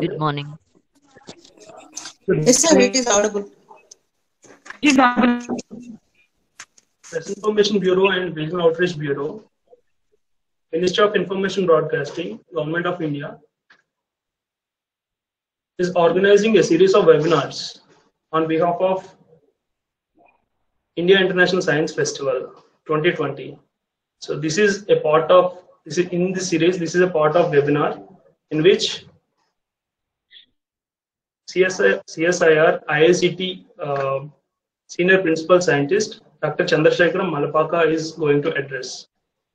Good morning. Yes, sir, it is audible. Press Information Bureau and Regional Outreach Bureau, Ministry of Information Broadcasting, Government of India, is organizing a series of webinars on behalf of India International Science Festival 2020. So this is a part of this is in this series. This is a part of webinar in which CSI, CSIR IICT uh, Senior Principal Scientist Dr. Chandrasekharam Malapaka is going to address.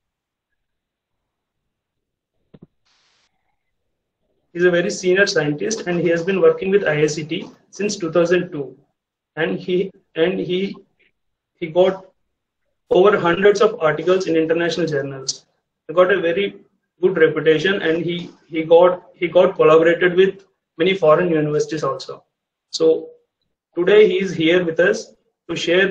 He's a very senior scientist and he has been working with IICT since 2002 and he and he he got over hundreds of articles in international journals. He got a very good reputation and he he got he got collaborated with many foreign universities also. So today he is here with us to share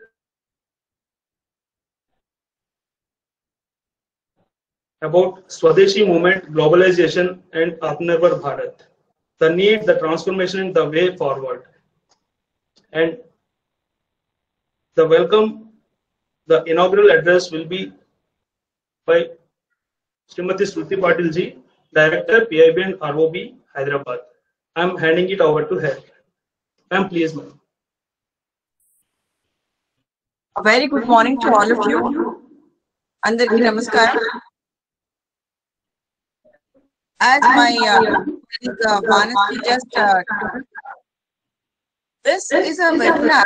about Swadeshi movement, globalization, and Atmanirbhar Bharat, the need, the transformation, and the way forward. And the welcome, the inaugural address will be by Srimati Shruti Patil ji, Director, PIB and ROB, Hyderabad. I'm handing it over to her. Ma'am, please, ma'am. A very good morning to all of you. అందరికీ నమస్కారం as my uh, colleague, uh, Vanasi just uh, this is a webinar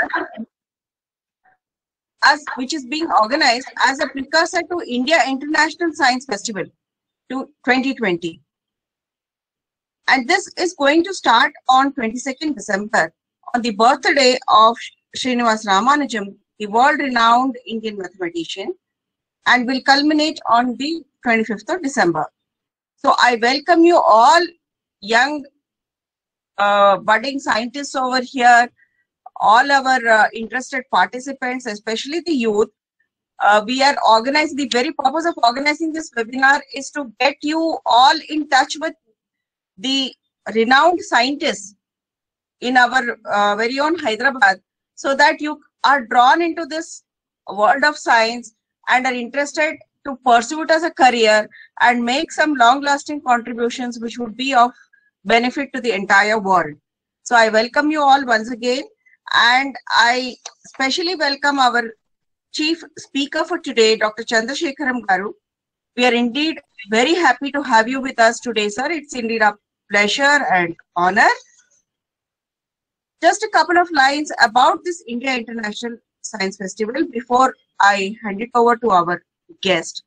as which is being organized as a precursor to India International Science Festival to 2020 and this is going to start on 22nd December on the birthday of Srinivas Ramanujam the world renowned Indian mathematician and will culminate on the 25th of December so I welcome you all young uh, budding scientists over here, all our uh, interested participants, especially the youth. Uh, we are organizing, the very purpose of organizing this webinar is to get you all in touch with the renowned scientists in our uh, very own Hyderabad so that you are drawn into this world of science and are interested to pursue it as a career and make some long lasting contributions which would be of benefit to the entire world. So I welcome you all once again and I especially welcome our chief speaker for today, Dr. Chandrasekharam Garu. We are indeed very happy to have you with us today, sir. It's indeed a pleasure and honor. Just a couple of lines about this India International Science Festival before I hand it over to our guest.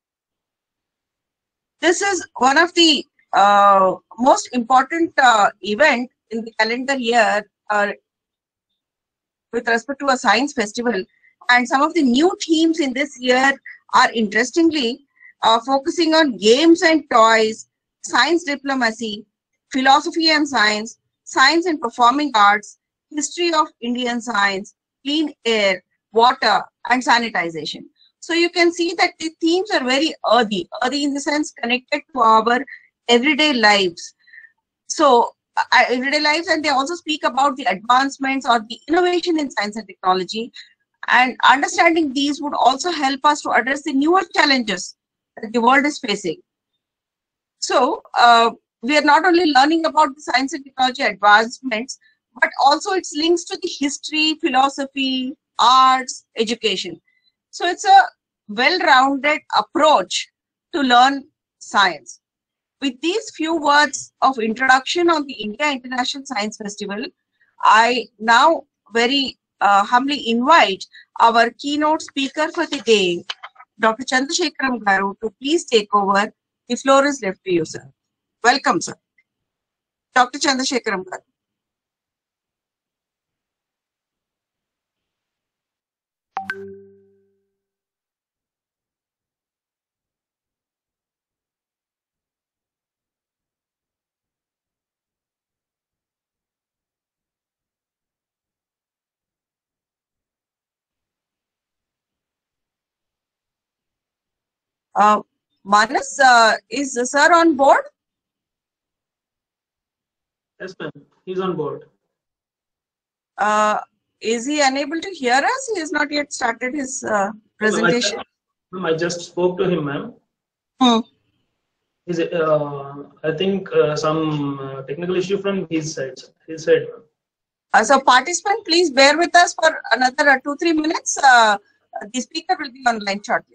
This is one of the uh, most important uh, event in the calendar year uh, with respect to a science festival. And some of the new themes in this year are interestingly uh, focusing on games and toys, science diplomacy, philosophy and science, science and performing arts, history of Indian science, clean air, water, and sanitization. So you can see that the themes are very earthy, earthy in the sense connected to our everyday lives. So uh, everyday lives, and they also speak about the advancements or the innovation in science and technology. And understanding these would also help us to address the newer challenges that the world is facing. So uh, we are not only learning about the science and technology advancements, but also its links to the history, philosophy, arts, education. So it's a well-rounded approach to learn science. With these few words of introduction on the India International Science Festival, I now very uh, humbly invite our keynote speaker for the day, Dr. Chandrasekharam Garu, to please take over. The floor is left to you, sir. Welcome, sir. Dr. Chandrasekharam Garu. Uh, Manas, uh, is the sir on board? Yes, ma'am. He's on board. Uh, is he unable to hear us? He has not yet started his uh, presentation. Ma'am, I just spoke to him, ma'am. Hmm. He's, uh, I think uh, some uh, technical issue from his side. His side, ma'am. Uh, so participant, please bear with us for another uh, two, three minutes. Uh, the speaker will be online shortly.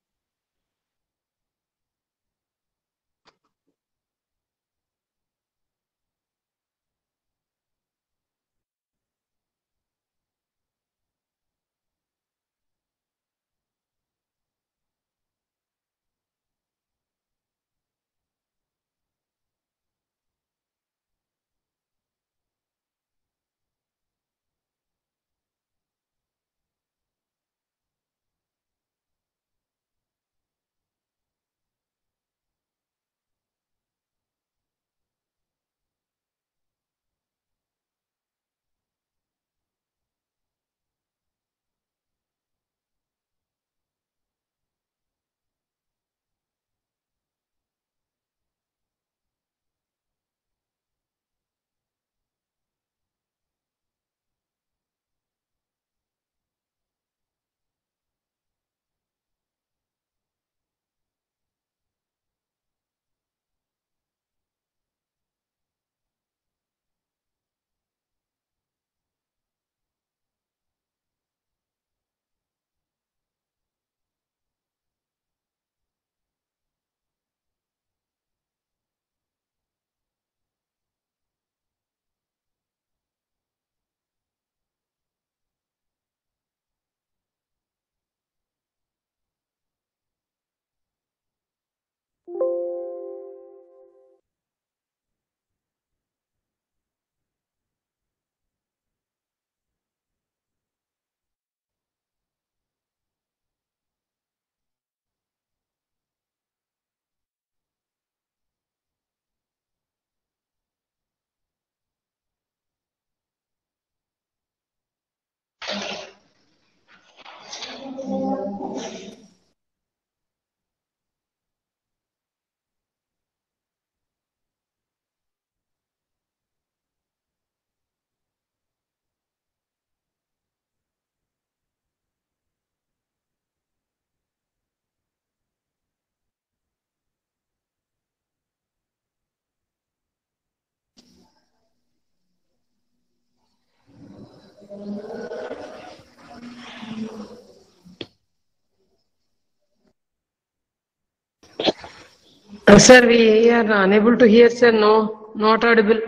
Uh, Sir, we are unable to hear, sir. No, not audible.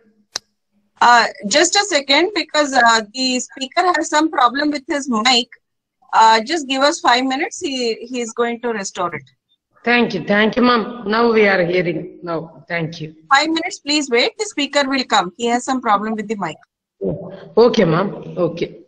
Uh, just a second, because uh, the speaker has some problem with his mic. Uh, just give us five minutes. He he is going to restore it. Thank you. Thank you, ma'am. Now we are hearing. Now, thank you. Five minutes, please wait. The speaker will come. He has some problem with the mic. Okay, ma'am. Okay.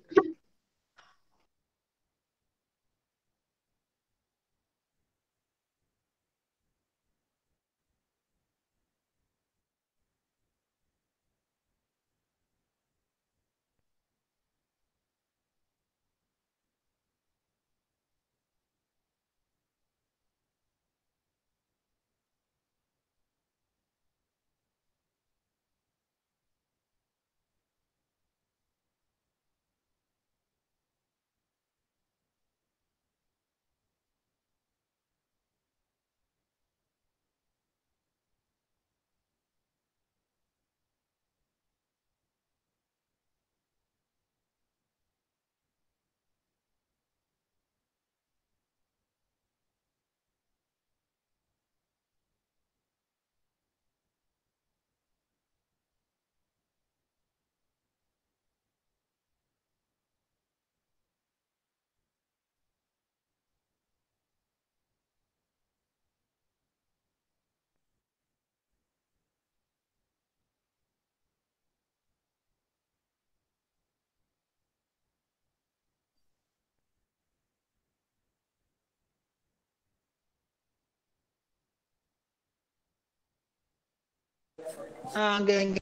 Ah, gang.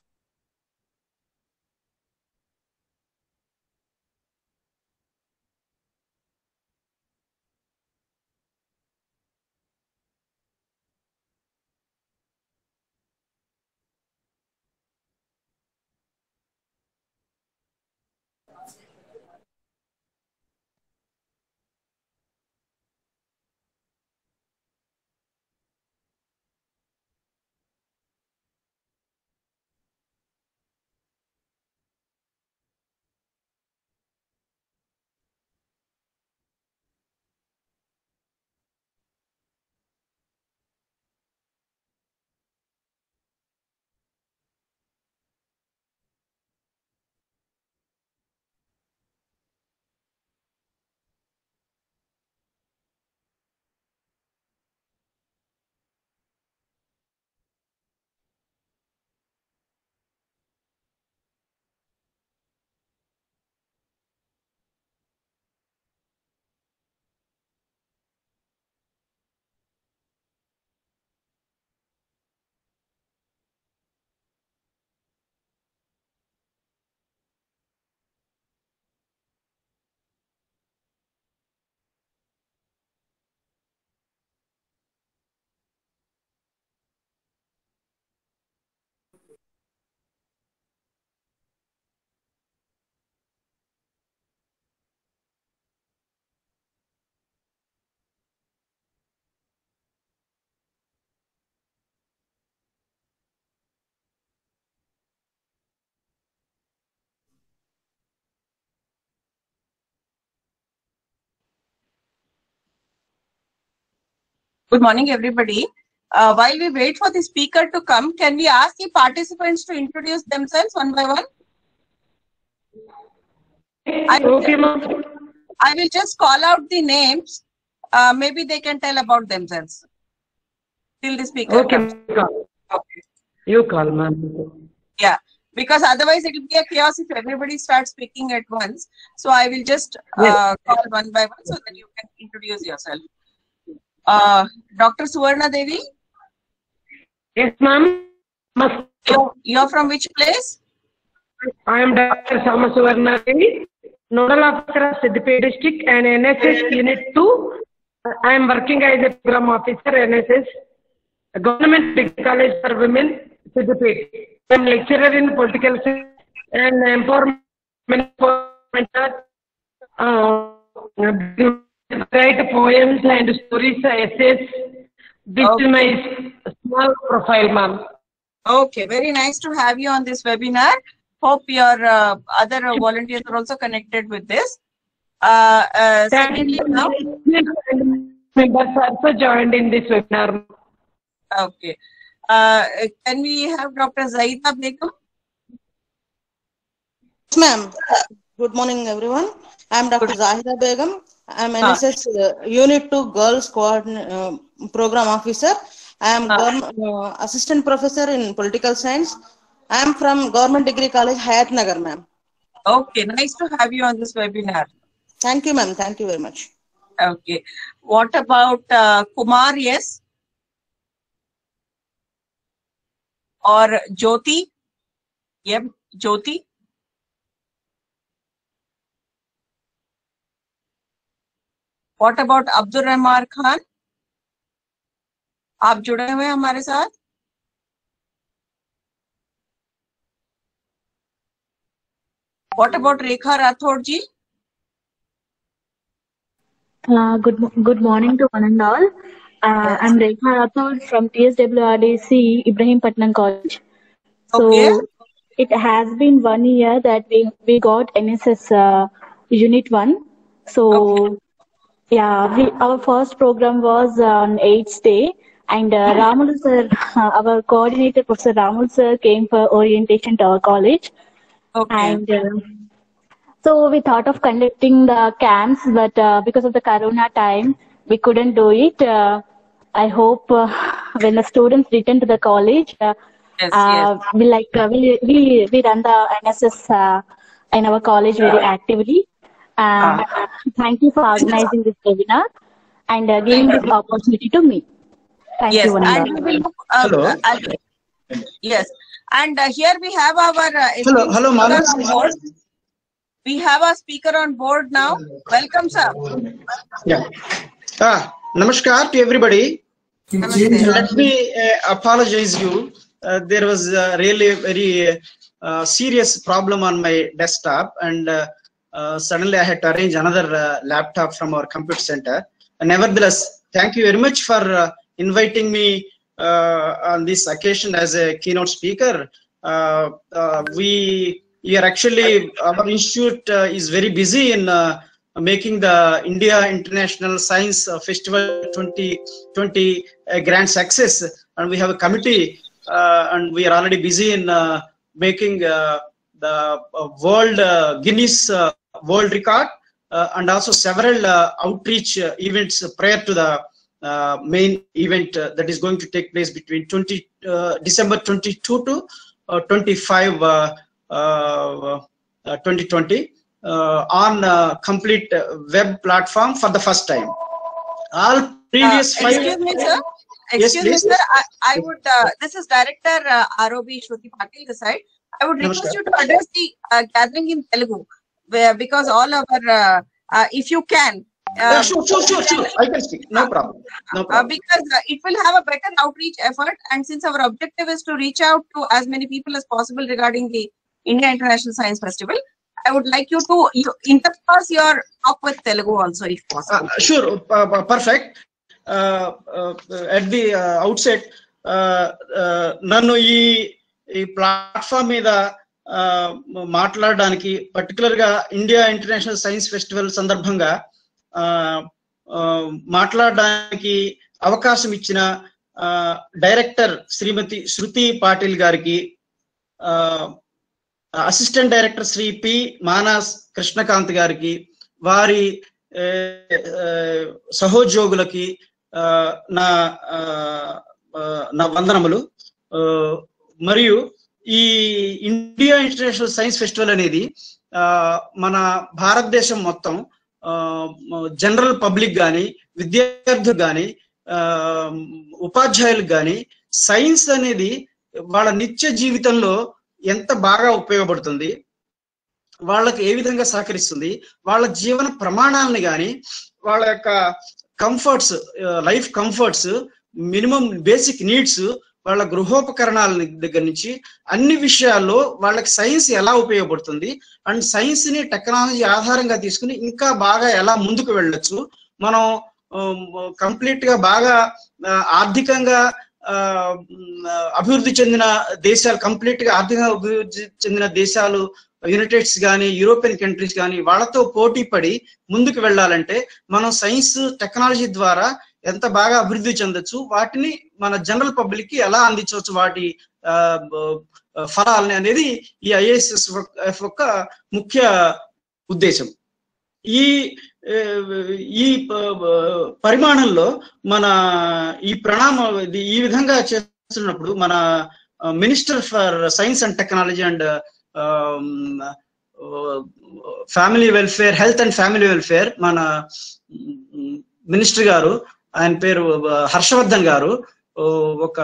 Good morning, everybody. Uh, while we wait for the speaker to come, can we ask the participants to introduce themselves one by one? I, Okay, ma'am. I will just call out the names. Uh, maybe they can tell about themselves. Till the speaker Okay, comes. you call. You call, ma'am. Yeah, because otherwise it will be a chaos if everybody starts speaking at once. So I will just uh, call one by one so that you can introduce yourself. Uh, Dr. Suvarna Devi, Yes, ma'am. Must- you're, you're from which place? I am Dr. Samasuvarna Devi, Nodal Officer of Siddipet District and NSS Unit 2. I am working as a program officer NSS, Government Degree College for Women, Siddipet. I am lecturer in political science and empowerment mentor. Uh, write poems and stories, essays. This Okay. is my small profile, ma'am. Okay, very nice to have you on this webinar. Hope your uh, other uh, volunteers are also connected with this. Uh, uh, secondly, now, Members also joined in this webinar. okay. Uh, can we have Dr. Zaida Begum? Yes, ma'am. Good morning, everyone. I'm Dr. Zahida Begum. I'm NSS uh, Unit 2 Girls Coordin- uh, Program Officer. I am govern- uh, Assistant Professor in Political Science. I am from Government Degree College, Hayat Nagar, ma'am. Okay, nice to have you on this webinar. Thank you, ma'am. Thank you very much. Okay. What about uh, Kumar? Yes. Or Jyoti? Yep, Jyoti. What about Abdul Rahman Khan? आप जुड़े हुए हैं हमारे साथ What about Rekha Rathod ji? Uh, good mo- good morning to one and all. Uh, I'm Rekha Rathod from TSWRDC Ibrahim Patnam College. So Okay. it has been one year that we we got NSS uh, Unit One. So yeah, we our first program was on eighth day, and uh, Ramul sir, our coordinator Professor Ramul sir came for orientation to our college. Okay. And uh, so we thought of conducting the camps, but uh, because of the corona time, we couldn't do it. Uh, I hope uh, when the students return to the college, uh, Yes, uh, yes. we like uh, we, we we run the NSS uh, in our college very actively. Uh, thank you for organizing this webinar and uh, giving this opportunity to me. Thank yes, you, one and and all. we will look. Uh, Hello. uh, uh, yes, and uh, here we have our uh, Hello, esteemed hello, speaker madam. on board. We have our speaker on board now. Welcome, sir. Yeah. Ah, namaskar to everybody. Namaste. Let me uh, apologize you. Uh, there was uh, really a very uh, serious problem on my desktop, and uh, uh, suddenly I had to arrange another uh, laptop from our computer center. nevertheless, thank you very much for uh, inviting me uh, on this occasion as a keynote speaker. Uh, uh, we we are actually our institute uh, is very busy in uh, making the India International Science uh, Festival 2020 a grand success, and we have a committee, uh, and we are already busy in uh, making uh, the uh, world uh, Guinness uh, World Record, uh, and also several uh, outreach uh, events prior to the uh, main event uh, that is going to take place between 20 uh, December 22 to uh, 25 uh, uh, uh, 2020 uh, on uh, complete uh, web platform for the first time. All Uh, previous five. excuse me, sir. Yes, Excuse me, please. sir. I, I would. Uh, this is Director uh, ROB Shruti Patil. This side. I would request Namaskar. you to address the uh, gathering in Telugu, where because all our, uh, uh, if you can. Yeah, Uh, sure, sure, sure, sure. I can speak. No problem. No uh, problem. because uh, it will have a better outreach effort and since our objective is to reach out to as many people as possible regarding the india international science festival i would like you to you interperse your talk with telugu also if possible Uh, sure, uh, uh, perfect. Uh, uh, at the uh, outset, uh, uh, నన్ను ఈ ఈ platform మీద uh, మాట్లాడడానికి particular గా India international science festival సందర్భంగా uh, uh, మాట్లాడడానికి అవకాశం ఇచ్చిన ఆ, డైరెక్టర్ శ్రీమతి శృతి పాటిల్ గారికి ఆ, assistant director Shri P Manas Krishnakanth గారికి వారి ఏ, ఏ, సహోద్యోగులకి ఆ, నా ఆ, ఆ, నా వందనములు ఆ, మరియు ఈ ఇండియా ఇంటర్నేషనల్ సైన్స్ ఫెస్టివల్ అనేది ఆ, మన భారతదేశం మొత్తం జనరల్ పబ్లిక్ కానీ విద్యార్థులు కానీ ఉపాధ్యాయులకు కానీ సైన్స్ అనేది వాళ్ళ నిత్య జీవితంలో ఎంత బాగా ఉపయోగపడుతుంది వాళ్ళకి ఏ విధంగా సహకరిస్తుంది వాళ్ళ జీవన ప్రమాణాలని కానీ వాళ్ళ యొక్క comforts life comforts minimum basic needs వాళ్ళ గృహోపకరణాల దగ్గర నుంచి అన్ని విషయాల్లో వాళ్ళకి సైన్స్ ఎలా ఉపయోగపడుతుంది అండ్ సైన్స్ ని టెక్నాలజీ ఆధారంగా తీసుకుని ఇంకా బాగా ఎలా ముందుకు వెళ్ళొచ్చు మనం కంప్లీట్ గా బాగా ఆ, ఆర్థికంగా ఆ, మ్, అభివృద్ధి చెందిన దేశాలు కంప్లీట్ గా ఆర్థికంగా అభివృద్ధి చెందిన దేశాలు యునైటెడ్స్ కానీ యూరోపియన్ కంట్రీస్ కానీ వాళ్ళతో పోటీ పడి ముందుకు వెళ్ళాలంటే మనం సైన్స్ టెక్నాలజీ ద్వారా ఎంత బాగా అభివృద్ధి చెందొచ్చు వాటిని మన జనరల్ పబ్లిక్ కి ఎలా అందించవచ్చు వాటి ఆ, బ- ఫలాలని అనేది ఈ ఐఏఎస్ఎస్ యొక్క ముఖ్య ఉద్దేశం ఈ ఏ, ఈ ప- ప- పరిమాణంలో మన ఈ ప్రణామ ఇది ఈ విధంగా చేస్తున్నప్పుడు మన minister for science and technology and family welfare health and family welfare మన మినిస్టర్ గారు ఆయన పేరు ఆ, హర్షవర్ధన్ గారు ఓ, ఒక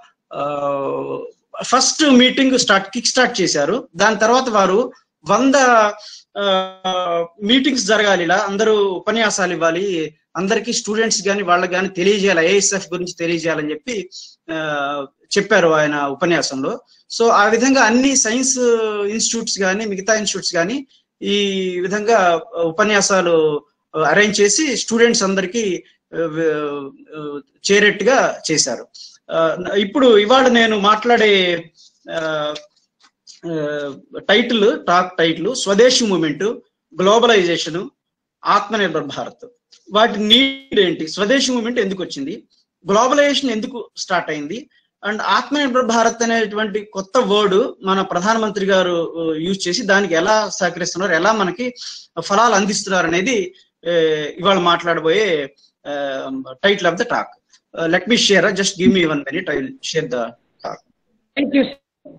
first meeting start kick start చేశారు దాని తర్వాత వారు వంద మీటింగ్స్ జరగాలి ఇలా అందరూ ఉపన్యాసాలు ఇవ్వాలి అందరికి స్టూడెంట్స్ కానీ వాళ్ళకి కానీ తెలియజేయాలి ఐఎస్ఎఫ్ గురించి తెలియజేయాలని చెప్పి ఆ, చెప్పారు ఆయన ఉపన్యాసంలో సో ఆ విధంగా అన్ని సైన్స్ ఇన్స్టిట్యూట్స్ కానీ మిగతా ఇన్స్టిట్యూట్స్ కానీ ఈ విధంగా ఉపన్యాసాలు అరేంజ్ చేసి స్టూడెంట్స్ అందరికీ ఆ, ఆ, చేరేట్టుగా చేశారు ఆ, ఇప్పుడు ఇవాళ నేను మాట్లాడే ఆ, title talk title Swadeshi movement globalisation Atmanirbhar Bharat వాటి నీడ్ ఏంటి స్వదేశీ మూమెంట్ ఎందుకు వచ్చింది గ్లోబలైజేషన్ ఎందుకు స్టార్ట్ అయింది అండ్ ఆత్మనిర్భర్ భారత్ అనేటువంటి కొత్త వర్డ్ మన ప్రధానమంత్రి గారు యూజ్ చేసి దానికి ఎలా సహకరిస్తున్నారు ఎలా మనకి ఫలాలు అందిస్తున్నారు అనేది ఆ, ఇవాళ మాట్లాడబోయే title of the talk let me share just give me one minute I will share the talk Thank you.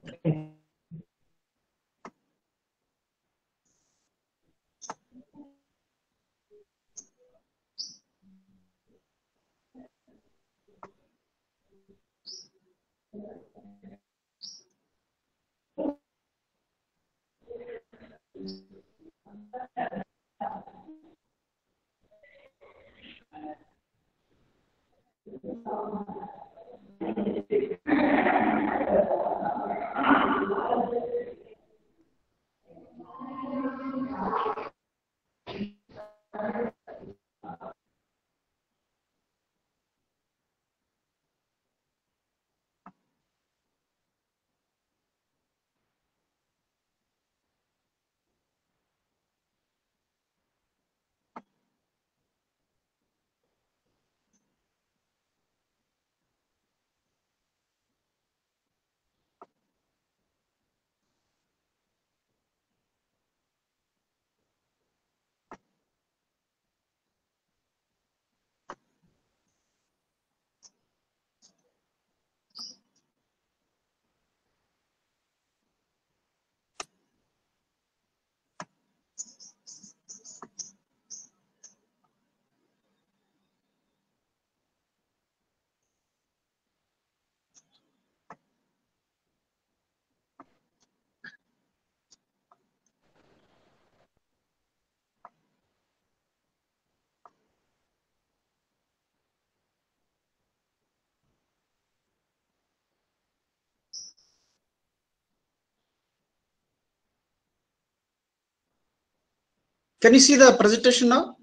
Can you see the presentation now?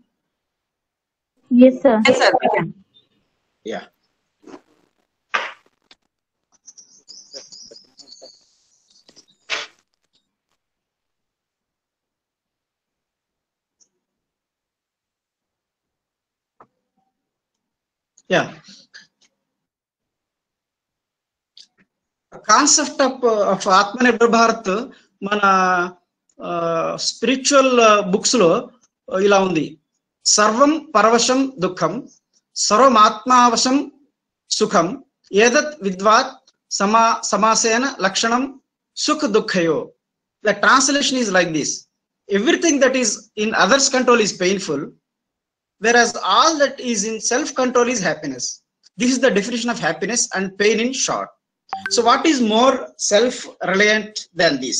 Yes, sir. Yes, sir. we can. Yeah. Yeah. Concept of of Atmanirbhar Bharat మన spiritual books లో ఇలా ఉంది సర్వం పరవశం దుఃఖం సర్వమాత్మావశం సుఖం ఏదత్ విద్వాత్ సమా సమాసేన లక్షణం సుఖ దుఃఖయో the translation is like this everything that is in others control is painful whereas all that is in self control is happiness this is the definition of happiness and pain in short so what is more self reliant than this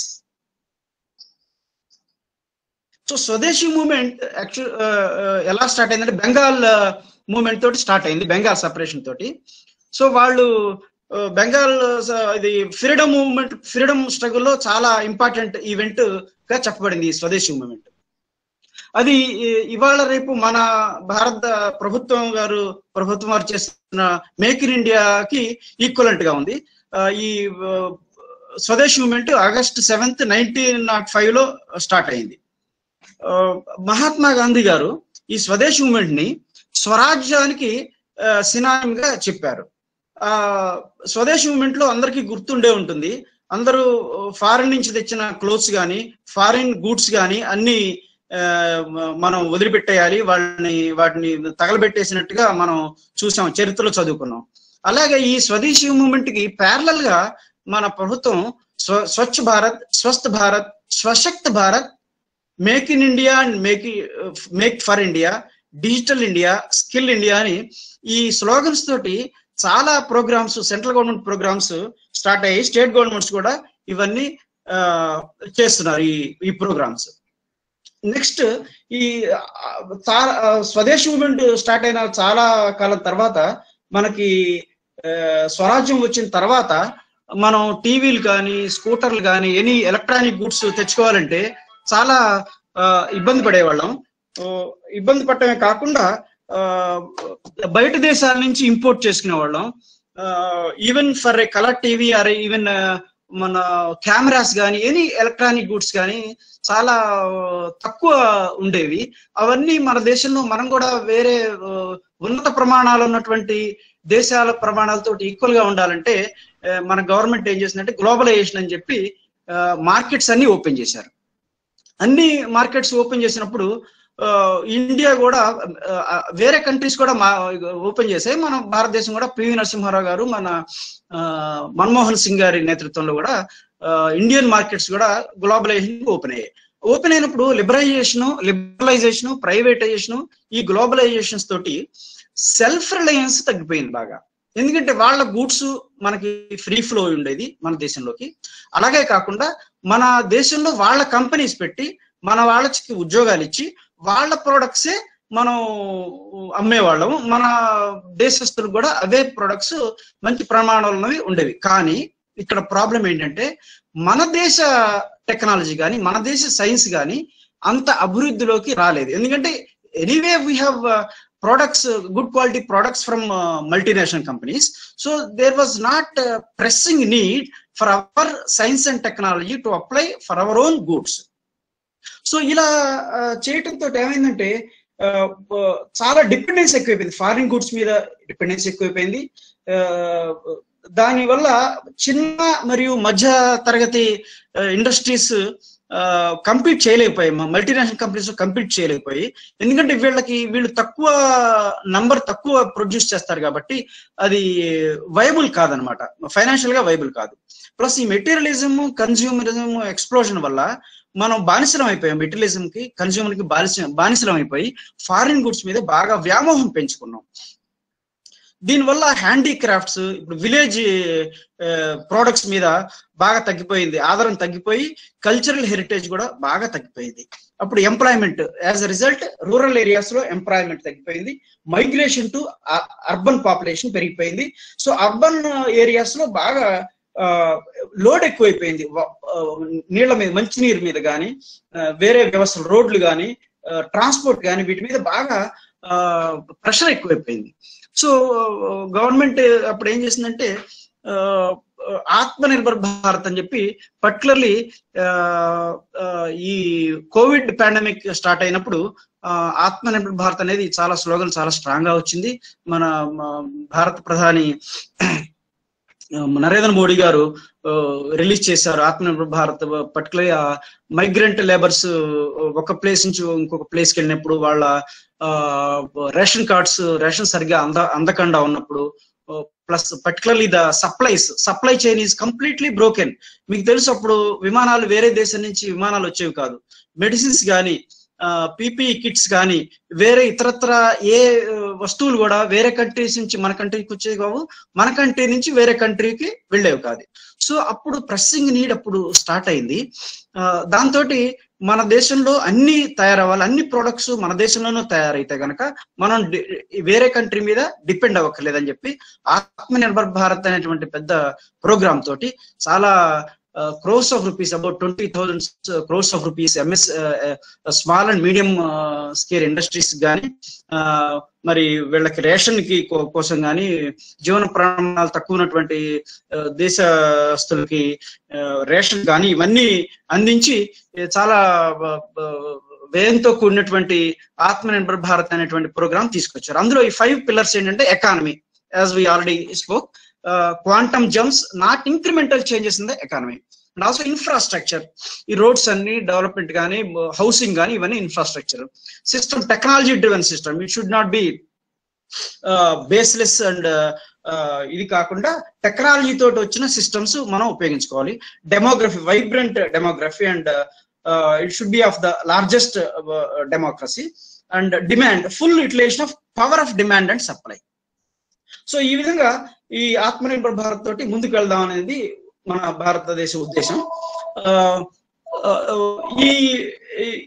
so Swadeshi movement actual ఎలా start అయిందంటే Bengal moment తోటి start అయింది Bengal separation తోటి so వాళ్ళు బెంగాల్ ఇది freedom movement freedom స్ట్రగుల్లో చాలా important event గా చెప్పబడింది ఈ స్వదేశీ మూమెంట్ అది ఇవాళ రేపు మన భారత ప్రభుత్వం గారు ప్రభుత్వం వారు చేస్తున్న మేక్ ఇన్ ఇండియాకి ఈక్వలెంట్ గా ఉంది ఈ Swadesh movement August seventh nineteen naught five లో స్టార్ట్ అయింది మహాత్మా గాంధీ గారు ఈ స్వదేశ్ మూమెంట్ ని స్వరాజ్యానికి సినాయం గా చెప్పారు ఆ స్వదేశ్ మూమెంట్ లో అందరికీ గుర్తుండే ఉంటుంది అందరూ ఫారిన్ నుంచి తెచ్చిన క్లోత్స్ కానీ ఫారిన్ గూడ్స్ కానీ అన్ని మనం వదిలిపెట్టేయాలి వాళ్ళని వాటిని తగలబెట్టేసినట్టుగా మనం చూసాం చరిత్రలో చదువుకున్నాం అలాగే ఈ స్వదేశీ మూమెంట్ కి ప్యారలల్ గా మన ప్రభుత్వం స్వ Swachh Bharat Swasth Bharat Swashakt Bharat make in India and make make for India digital India skill India అని ఈ స్లోగన్స్ తోటి చాలా programmes central government programmes start అయ్యాయి స్టేట్ గవర్నమెంట్స్ కూడా ఇవన్నీ చేస్తున్నారు ఈ ఈ ప్రోగ్రామ్స్ నెక్స్ట్ ఈ స్వదేశీ మూమెంట్ స్టార్ట్ అయిన చాలా కాలం తర్వాత మనకి స్వరాజ్యం వచ్చిన తర్వాత మనం టీవీలు కానీ స్కూటర్లు కానీ ఎనీ ఎలక్ట్రానిక్ గుడ్స్ తెచ్చుకోవాలంటే చాలా ఇబ్బంది పడేవాళ్ళం ఇబ్బంది పడటమే కాకుండా బయట దేశాల నుంచి ఇంపోర్ట్ చేసుకునే వాళ్ళం even for a colour TV or even మన కెమెరాస్ కానీ ఎనీ ఎలక్ట్రానిక్ గుడ్స్ కానీ చాలా తక్కువ ఉండేవి అవన్నీ మన దేశంలో మనం కూడా వేరే ఉన్నత ప్రమాణాలు ఉన్నటువంటి దేశాల ప్రమాణాలతో ఈక్వల్ గా ఉండాలంటే మన గవర్నమెంట్ ఏం చేసిందంటే గ్లోబలైజేషన్ అని చెప్పి మార్కెట్స్ అన్ని ఓపెన్ చేశారు అన్ని మార్కెట్స్ ఓపెన్ చేసినప్పుడు ఇండియా కూడా వేరే కంట్రీస్ కూడా ఓపెన్ చేసాయి మన భారతదేశం కూడా పివి నరసింహారావు గారు మన మన్మోహన్ సింగ్ గారి నేతృత్వంలో కూడా ఇండియన్ మార్కెట్స్ కూడా గ్లోబలైజేషన్ ఓపెన్ అయ్యాయి ఓపెన్ అయినప్పుడు లిబరలైజేషన్ లిబరలైజేషన్ ప్రైవేటైజేషన్ ఈ గ్లోబలైజేషన్స్ తోటి సెల్ఫ్ రిలయన్స్ తగ్గిపోయింది బాగా ఎందుకంటే వాళ్ళ గూడ్స్ మనకి ఫ్రీ ఫ్లో ఉండేది మన దేశంలోకి అలాగే కాకుండా మన దేశంలో వాళ్ళ కంపెనీస్ పెట్టి మన వాళ్ళకి ఉద్యోగాలు ఇచ్చి వాళ్ళ ప్రోడక్ట్సే మనం అమ్మేవాళ్ళము మన దేశస్తులు కూడా అవే ప్రొడక్ట్స్ మంచి ప్రమాణాలు ఉన్నవి ఉండేవి కానీ ఇక్కడ ప్రాబ్లం ఏంటంటే మన దేశ టెక్నాలజీ కానీ మన దేశ సైన్స్ కానీ అంత అభివృద్ధిలోకి రాలేదు ఎందుకంటే anyway we have products uh, good quality products from uh, multinational companies so there was not uh, pressing need for our science and technology to apply for our own goods so ఇలా చేయటంతో ఏమైందంటే చాలా dependence ఎక్కువైపోయింది foreign goods మీద dependence ఎక్కువైపోయింది దానివల్ల చిన్న మరియు మధ్య తరగతి ఇండస్ట్రీస్ కంపీట్ చేయలేకపోయాయి మల్టీనేషనల్ కంపెనీస్ కంపీట్ చేయలేకపోయి ఎందుకంటే వీళ్ళకి వీళ్ళు తక్కువ నంబర్ తక్కువ ప్రొడ్యూస్ చేస్తారు కాబట్టి అది వైబుల్ కాదనమాట ఫైనాన్షియల్ గా వైబుల్ కాదు ప్లస్ ఈ మెటీరియలిజం కన్జ్యూమరిజం ఎక్స్ప్లోజన్ వల్ల మనం బానిసలం అయిపోయాం మెటీరియలిజం కి కన్జ్యూమర్ కి బానిస బానిసలం అయిపోయి ఫారిన్ గుడ్స్ మీద బాగా వ్యామోహం పెంచుకున్నాం దీనివల్ల హ్యాండీక్రాఫ్ట్స్ ఇప్పుడు విలేజ్ ప్రోడక్ట్స్ మీద బాగా తగ్గిపోయింది ఆధారం తగ్గిపోయి కల్చరల్ హెరిటేజ్ కూడా బాగా తగ్గిపోయింది అప్పుడు employment as a result rural areas లో ఎంప్లాయ్మెంట్ తగ్గిపోయింది మైగ్రేషన్ టు అర్బన్ పాపులేషన్ పెరిగిపోయింది సో అర్బన్ ఏరియాస్ లో బాగా లోడ్ ఎక్కువైపోయింది నీళ్ల మీద మంచినీరు మీద కానీ వేరే వ్యవస్థలు రోడ్లు కానీ ట్రాన్స్పోర్ట్ కానీ వీటి మీద బాగా ప్రెషర్ ఎక్కువైపోయింది సో గవర్నమెంట్ అప్పుడు ఏం చేసిందంటే ఆత్మ నిర్భర్ భారత్ అని చెప్పి పర్టికులర్లీ ఈ కోవిడ్ పాండమిక్ స్టార్ట్ అయినప్పుడు ఆత్మ నిర్భర్ భారత్ అనేది చాలా స్లోగన్ చాలా స్ట్రాంగ్ గా వచ్చింది మన భారత ప్రధాని నరేంద్ర మోడీ గారు రిలీజ్ చేశారు Atmanirbhar Bharat particular migrant labours ఒక ప్లేస్ నుంచి ఇంకొక ప్లేస్కి వెళ్ళినప్పుడు వాళ్ళ రేషన్ కార్డ్స్ రేషన్ సరిగ్గా అంద అందకుండా ఉన్నప్పుడు plus particularly the supplies supply chain is completely broken మీకు తెలుసు అప్పుడు విమానాలు వేరే దేశం నుంచి విమానాలు వచ్చేవి కాదు మెడిసిన్స్ కానీ పీపీఈ కిట్స్ కానీ వేరే ఇతరత్ర ఏ ఆ, వస్తువులు కూడా వేరే కంట్రీస్ నుంచి మన కంట్రీకి వచ్చేవి కావు మన కంట్రీ నుంచి వేరే కంట్రీకి వెళ్ళేవి కాదు సో అప్పుడు ప్రెస్సింగ్ నీడ్ అప్పుడు స్టార్ట్ అయింది దాంతో మన దేశంలో అన్ని తయారవ్వాలి అన్ని ప్రొడక్ట్స్ మన దేశంలోనూ తయారైతే గనక మనం డి- వేరే కంట్రీ మీద డిపెండ్ అవ్వక్కర్లేదని చెప్పి ఆత్మనిర్భర్ భారత్ అనేటువంటి పెద్ద ప్రోగ్రామ్ తోటి చాలా crores of rupees about twenty thousand crores of rupees MS small and medium scale industries కానీ మరి వీళ్ళకి రేషన్ కి కో- కోసం కానీ జీవన ప్రమాణాలు తక్కువ ఉన్నటువంటి ఆ, దేశస్తులకి ఆ, రేషన్ కానీ ఇవన్నీ అందించి ఏ, చాలా ఆ, ఆ, వ్యయంతో కూడినటువంటి ఆత్మనిర్భర్ భారత్ అనేటువంటి ప్రోగ్రామ్ తీసుకొచ్చారు అందులో ఈ ఫైవ్ పిల్లర్స్ ఏంటంటే economy as we already spoke quantum jumps not incremental changes in the economy and also infrastructure ఈ రోడ్స్ అన్ని డెవలప్మెంట్ కానీ హౌసింగ్ కానీ ఇవన్నీ infrastructure system technology driven system it should not be baseless and ఇది కాకుండా technology తోటి వచ్చిన systems మనం ఉపయోగించుకోవాలి demography vibrant demography and it should be of the largest democracy and demand full utilisation of power of demand and supply so ఈ విధంగా ఈ ఆత్మనిర్భర్ భారత్ తోటి ముందుకు వెళ్దాం అనేది మన భారతదేశ ఉద్దేశం ఆ, ఆ, ఈ ఈ-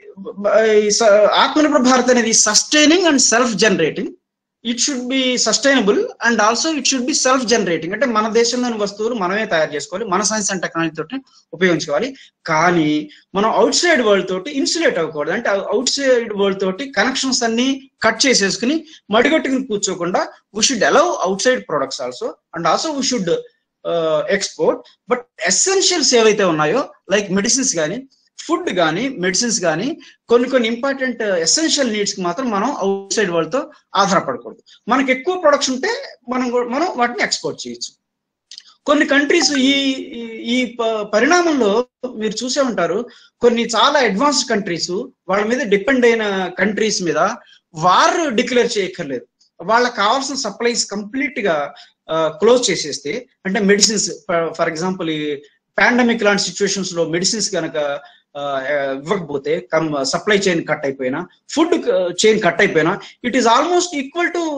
ఈ స- ఆత్మనిర్భర్ భారత్ అనేది sustaining and self generating it should be sustainable and also it should be self generating అంటే మన దేశంలోని వస్తువులు మనమే తయారు చేసుకోవాలి మన సైన్స్ అండ్ టెక్నాలజీ తోటి ఉపయోగించుకోవాలి కానీ మనం అవుట్ సైడ్ వరల్డ్ తోటి ఇన్సులేట్ అవ్వకూడదు అంటే అవుట్ సైడ్ వరల్డ్ తోటి కనెక్షన్స్ అన్ని కట్ చేసేసుకుని మడిగట్టుకుని కూర్చోకుండా we should allow outside products also and also we should export but essentials ఏవైతే ఉన్నాయో లైక్ మెడిసిన్స్ కానీ ఫుడ్ కానీ మెడిసిన్స్ కానీ కొన్ని కొన్ని ఇంపార్టెంట్ ఎసెన్షియల్ నీడ్స్ కి మాత్రం మనం అవుట్ సైడ్ వాళ్ళతో ఆధారపడకూడదు మనకి ఎక్కువ ప్రొడక్ట్స్ ఉంటే మనం కూడా- మనం వాటిని ఎక్స్పోర్ట్ చేయొచ్చు కొన్ని కంట్రీస్ ఈ ఈ- ఈ ప- పరిణామంలో మీరు చూసే ఉంటారు కొన్ని చాలా అడ్వాన్స్డ్ కంట్రీస్ వాళ్ళ మీద డిపెండ్ అయిన కంట్రీస్ మీద వార్ డిక్లేర్ చేయక్కర్లేదు వాళ్ళకి కావాల్సిన సప్లైస్ కంప్లీట్ గా క్లోజ్ చేసేస్తే అంటే మెడిసిన్స్ ఫర్ ఎగ్జాంపుల్ ఈ పాండమిక్ లాంటి సిచ్యువేషన్స్ లో మెడిసిన్స్ కనుక ఇవ్వకపోతే కమ్ సప్లై చైన్ కట్ అయిపోయినా ఫుడ్ చైన్ కట్ అయిపోయినా it is almost equal to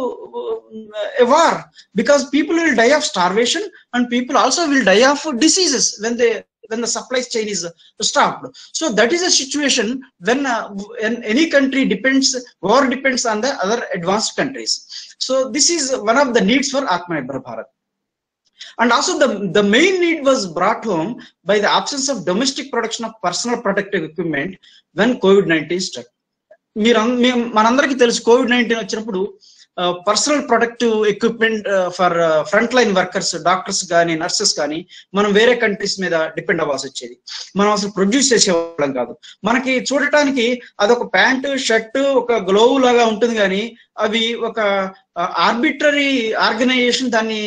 a war because people will die of starvation and people also will die of diseases when they when the supply chain is stopped so that is a situation when, uh, when any country depends war depends on the other advanced countries so this is one of the needs for atmanirbhar bharat and also the, the main need was brought home by the absence of domestic production of personal protective equipment when covid-19 struck మీరు అన్- మీ- మనందరికీ తెలుసు Covid nineteen వచ్చినప్పుడు personal productive equipment for front line workers doctors కానీ nurses కానీ మనం వేరే countries మీద డిపెండ్ అవ్వాల్సి వచ్చేది మనం అసలు ప్రొడ్యూస్ చేసేవాళ్ళం కాదు మనకి చూడటానికి అదొక ప్యాంటు షర్ట్ ఒక గ్లోవ్ లాగా ఉంటుంది కానీ అవి ఒక ఆర్బిటరీ ఆర్గనైజేషన్ దాన్ని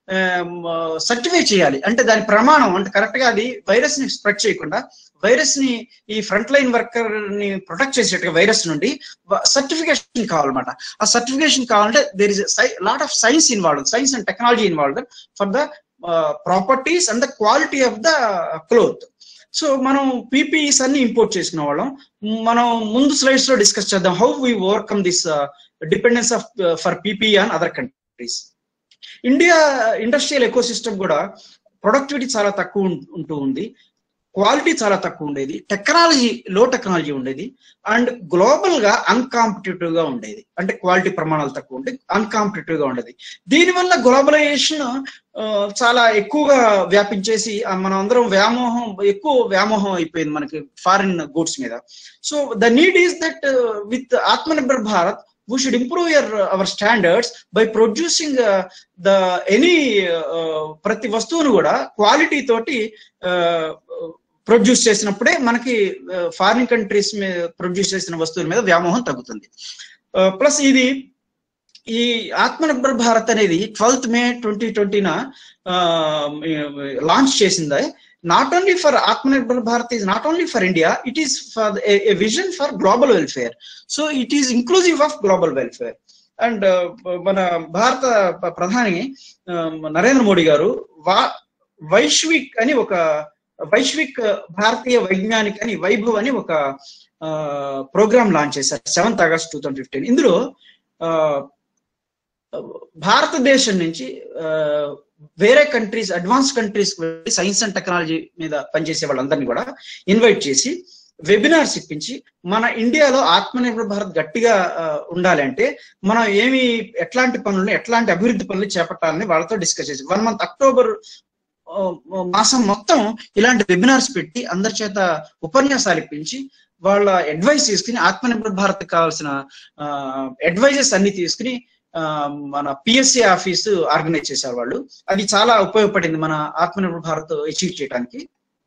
సర్టిఫై చేయాలి అంటే దాని ప్రమాణం అంటే కరెక్ట్ గా అది వైరస్ ని స్ప్రెడ్ చేయకుండా వైరస్ ని ఈ ఫ్రంట్ లైన్ వర్కర్ ని ప్రొటెక్ట్ చేసేట్టుగా వైరస్ నుండి సర్టిఫికేషన్ కావాలన్నమాట ఆ సర్టిఫికేషన్ కావాలంటే there is lot of science involve science and technology involve for the properties and the quality of the cloth so మనం పీపీఈస్ అన్ని ఇంపోర్ట్ చేసుకునే వాళ్ళం మనం ముందు స్లైడ్స్ లో డిస్కస్ చేద్దాం how we overcome this dependence of for PPE on other countries India industrial ecosystem కూడా productivity చాలా తక్కువ ఉం- ఉంటూ ఉంది క్వాలిటీ చాలా తక్కువ ఉండేది టెక్నాలజీ లో టెక్నాలజీ ఉండేది అండ్ గ్లోబల్ గా అన్కాంపిటేటివ్ గా ఉండేది అంటే క్వాలిటీ ప్రమాణాలు తక్కువ ఉంటే అన్కాంపిటేటివ్ గా ఉండేది దీనివల్ల గ్లోబలైజేషన్ చాలా ఎక్కువగా వ్యాపించేసి ఆ, మనం అందరం వ్యామోహం ఎక్కువ వ్యామోహం అయిపోయింది మనకి ఫారిన్ గూడ్స్ మీద so the need is that with Atmanirbhar Bharat we should improve your our standards by producing uh, the any uh, ప్రతి వస్తువును కూడా క్వాలిటీ తోటి ప్రొడ్యూస్ చేసినప్పుడే మనకి ఫారిన్ కంట్రీస్ మీద ప్రొడ్యూస్ చేసిన వస్తువుల మీద వ్యామోహం తగ్గుతుంది ప్లస్ ఇది ఈ ఆత్మనిర్భర్ భారత్ అనేది twelfth May twenty twenty launch చేసింది not only for Atmanirbhar Bharat is not only for India it is for a vision for global welfare so it is inclusive of global welfare and మన భారత ప- ప్రధాని ఆ, నరేంద్ర మోడీ గారు వా వైశ్విక్ అని ఒక వైశ్విక్ భారతీయ వైజ్ఞానిక్ అని వైభవ్ అని ఒక ప్రోగ్రామ్ లాంచ్ చేశారు seventh August two thousand fifteen ఇందులో ఆ, భారతదేశం నుంచి ఆ, వేరే countries advance countries science and technology మీద పనిచేసే వాళ్ళందరినీ కూడా ఇన్వైట్ చేసి వెబినార్స్ ఇప్పించి మన ఇండియాలో ఆత్మనిర్భర్ భారత్ గట్టిగా ఆ, ఉండాలి అంటే మనం ఏమి ఎట్లాంటి పనులను ఎట్లాంటి అభివృద్ధి పనులు చేపట్టాలని వాళ్ళతో డిస్కస్ చేసి వన్ మంత్ అక్టోబర్ ఆ, మాసం మొత్తం ఇలాంటి వెబినార్స్ పెట్టి అందరి చేత ఉపన్యాసాలు ఇప్పించి వాళ్ళ అడ్వైస్ తీసుకుని ఆత్మనిర్భర్ భారత్ కావాల్సిన అడ్వైజెస్ అన్ని తీసుకుని ఆ, మన పిఎస్సి ఆఫీస్ ఆర్గనైజ్ చేశారు వాళ్ళు అది చాలా ఉపయోగపడింది మన ఆత్మనిర్భర్ భారత్ అచీవ్ చేయడానికి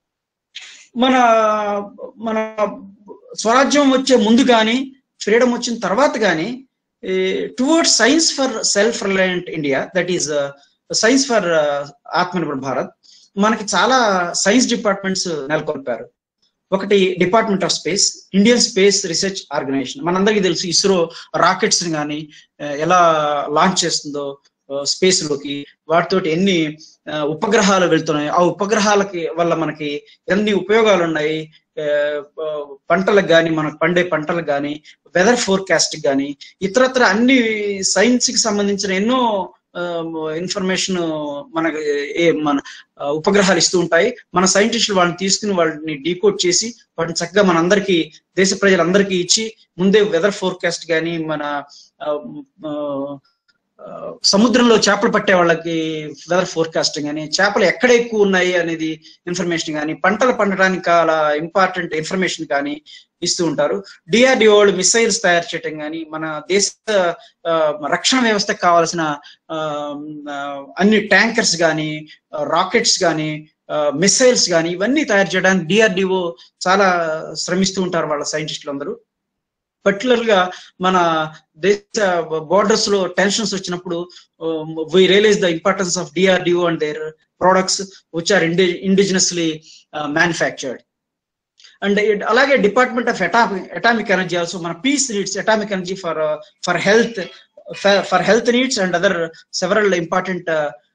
మన మన స్వరాజ్యం వచ్చే ముందు కానీ ఫ్రీడమ్ వచ్చిన తర్వాత కానీ towards science for self reliant India that is science for Atmanirbhar Bharat మనకి చాలా సైన్స్ డిపార్ట్మెంట్స్ నెలకొల్పారు ఒకటి department of space Indian space research organization మనందరికీ తెలుసు ఇస్రో రాకెట్స్ ని కానీ ఎలా లాంచ్ చేస్తుందో స్పేస్ లోకి వాటితోటి ఎన్ని ఆ, ఉపగ్రహాలు వెళ్తున్నాయి ఆ ఉపగ్రహాలకి వల్ల మనకి ఎన్ని ఉపయోగాలు ఉన్నాయి ఆ, ఆ, పంటలకు కానీ మనకు పండే పంటలకు కానీ వెదర్ ఫోర్కాస్ట్ కానీ ఇతరత్ర అన్ని సైన్స్ కి సంబంధించిన ఎన్నో ఇన్ఫర్మేషన్ మనకి ఏ మన ఆ, ఉపగ్రహాలు ఇస్తూ ఉంటాయి మన సైంటిస్టులు వాళ్ళని తీసుకుని వాళ్ళని డీకోడ్ చేసి వాటిని చక్కగా మనందరికీ దేశ ప్రజలందరికీ ఇచ్చి ముందే వెదర్ ఫోర్కాస్ట్ కానీ మన ఆ, ఆ, ఆ, సముద్రంలో చేపలు పట్టే వాళ్ళకి వెదర్ ఫోర్కాస్టింగ్ అని చేపలు ఎక్కడ ఎక్కువ ఉన్నాయి అనేది ఇన్ఫర్మేషన్ కానీ పంటలు పండడానికి చాలా ఇంపార్టెంట్ ఇన్ఫర్మేషన్ కానీ ఇస్తూ ఉంటారు డిఆర్డిఓ వాళ్ళు మిసైల్స్ తయారు చేయటం కానీ మన దేశ ఆ, రక్షణ వ్యవస్థకు కావాల్సిన ఆ, ఆ, అన్ని ట్యాంకర్స్ కానీ రాకెట్స్ కానీ మిసైల్స్ కానీ ఇవన్నీ తయారు చేయడానికి డిఆర్డిఓ చాలా శ్రమిస్తూ ఉంటారు వాళ్ళ సైంటిస్టులు అందరూ పర్టికులర్ గా మన దేశ బోర్డర్స్ లో టెన్షన్స్ వచ్చినప్పుడు we realize the importance of DRDO and their products which are ఇండి ఇండిజినస్లీ మ్యానుఫ్యాక్చర్డ్ అండ్ అలాగే department of atomic atomic energy also మన peace needs atomic energy for for health for health needs and other several important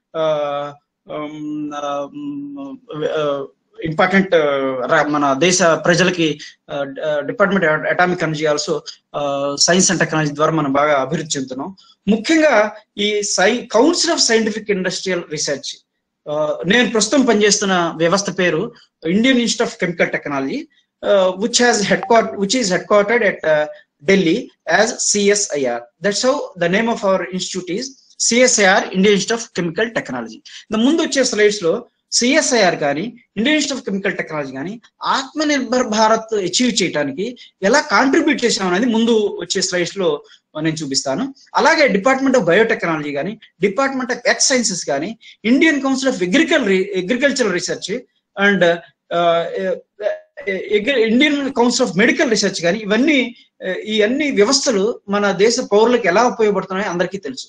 important మన దేశ ప్రజలకి department atomic energy also science and technology ద్వారా మనం బాగా అభివృద్ధి చెందుతున్నాం ముఖ్యంగా ఈ సై council of scientific industrial research నేను ప్రస్తుతం పనిచేస్తున్న వ్యవస్థ పేరు Indian institute of chemical technology which has headquarter which is headquartered at Delhi as CSIR that's how the name of our institute is CSIR Indian institute of chemical technology ముందు వచ్చే slides లో CSIR కానీ Indian institute of chemical technology కానీ Atmanirbhar Bharat achieve చేయడానికి ఎలా contribute చేసాం అనేది ముందు వచ్చే స్లైడ్స్ లో నేను చూపిస్తాను అలాగే డిపార్ట్మెంట్ ఆఫ్ బయోటెక్నాలజీ కానీ డిపార్ట్మెంట్ ఆఫ్ ఎక్స్ సైన్సెస్ కానీ ఇండియన్ కౌన్సిల్ ఆఫ్ అగ్రికల్ agricultural research and Indian council of medical research కానీ ఇవన్నీ ఈ అన్ని వ్యవస్థలు మన దేశ పౌరులకు ఎలా ఉపయోగపడుతున్నాయో అందరికీ తెలుసు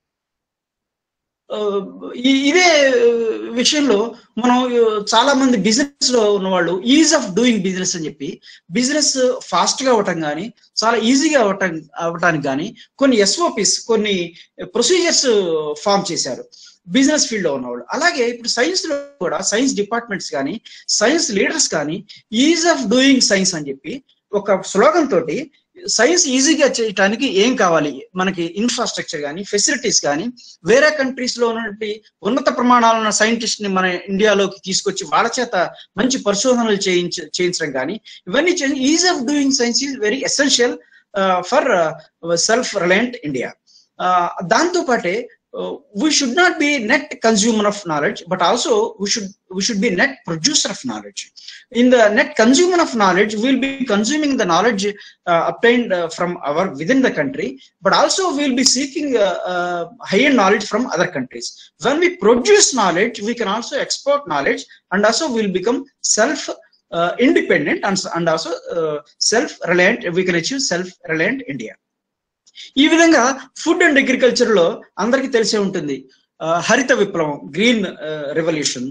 ఇదే విషయంలో మనం చాలా మంది బిజినెస్ లో ఉన్న వాళ్ళు ఈజ్ ఆఫ్ డూయింగ్ బిజినెస్ అని చెప్పి బిజినెస్ ఫాస్ట్ గా అవటం కానీ చాలా ఈజీగా అవటం అవటానికి కానీ కొన్ని ఎస్ఓపిస్ కొన్ని ప్రొసీజర్స్ ఫామ్ చేశారు బిజినెస్ ఫీల్డ్ లో ఉన్నవాళ్ళు అలాగే ఇప్పుడు సైన్స్ లో కూడా సైన్స్ డిపార్ట్మెంట్స్ కానీ సైన్స్ లీడర్స్ కానీ ఈజ్ ఆఫ్ డూయింగ్ సైన్స్ అని చెప్పి ఒక స్లోగన్ తోటి సైన్స్ ఈజీగా చేయడానికి ఏం కావాలి మనకి ఇన్ఫ్రాస్ట్రక్చర్ కానీ ఫెసిలిటీస్ కానీ వేరే కంట్రీస్ లో ఉన్నటువంటి ఉన్నత ప్రమాణాలు ఉన్న సైంటిస్ట్ ని మన ఇండియాలోకి తీసుకొచ్చి వాళ్ళ చేత మంచి పరిశోధనలు చేయించ చేయించడం కానీ ఇవన్నీ ease of doing science is very essential for self reliant India దాంతో పాటే we should not be net consumer of knowledge but also we should we should be net producer of knowledge in the net consumer of knowledge we'll be consuming the knowledge uh, obtained uh, from our within the country but also we'll be seeking uh, uh, higher knowledge from other countries when we produce knowledge we can also export knowledge and also we'll become self uh, independent and, and also uh, self reliant we can achieve self reliant india ఈ విధంగా food and agriculture లో అందరికీ తెలిసే ఉంటుంది ఆ, హరిత విప్లవం green revolution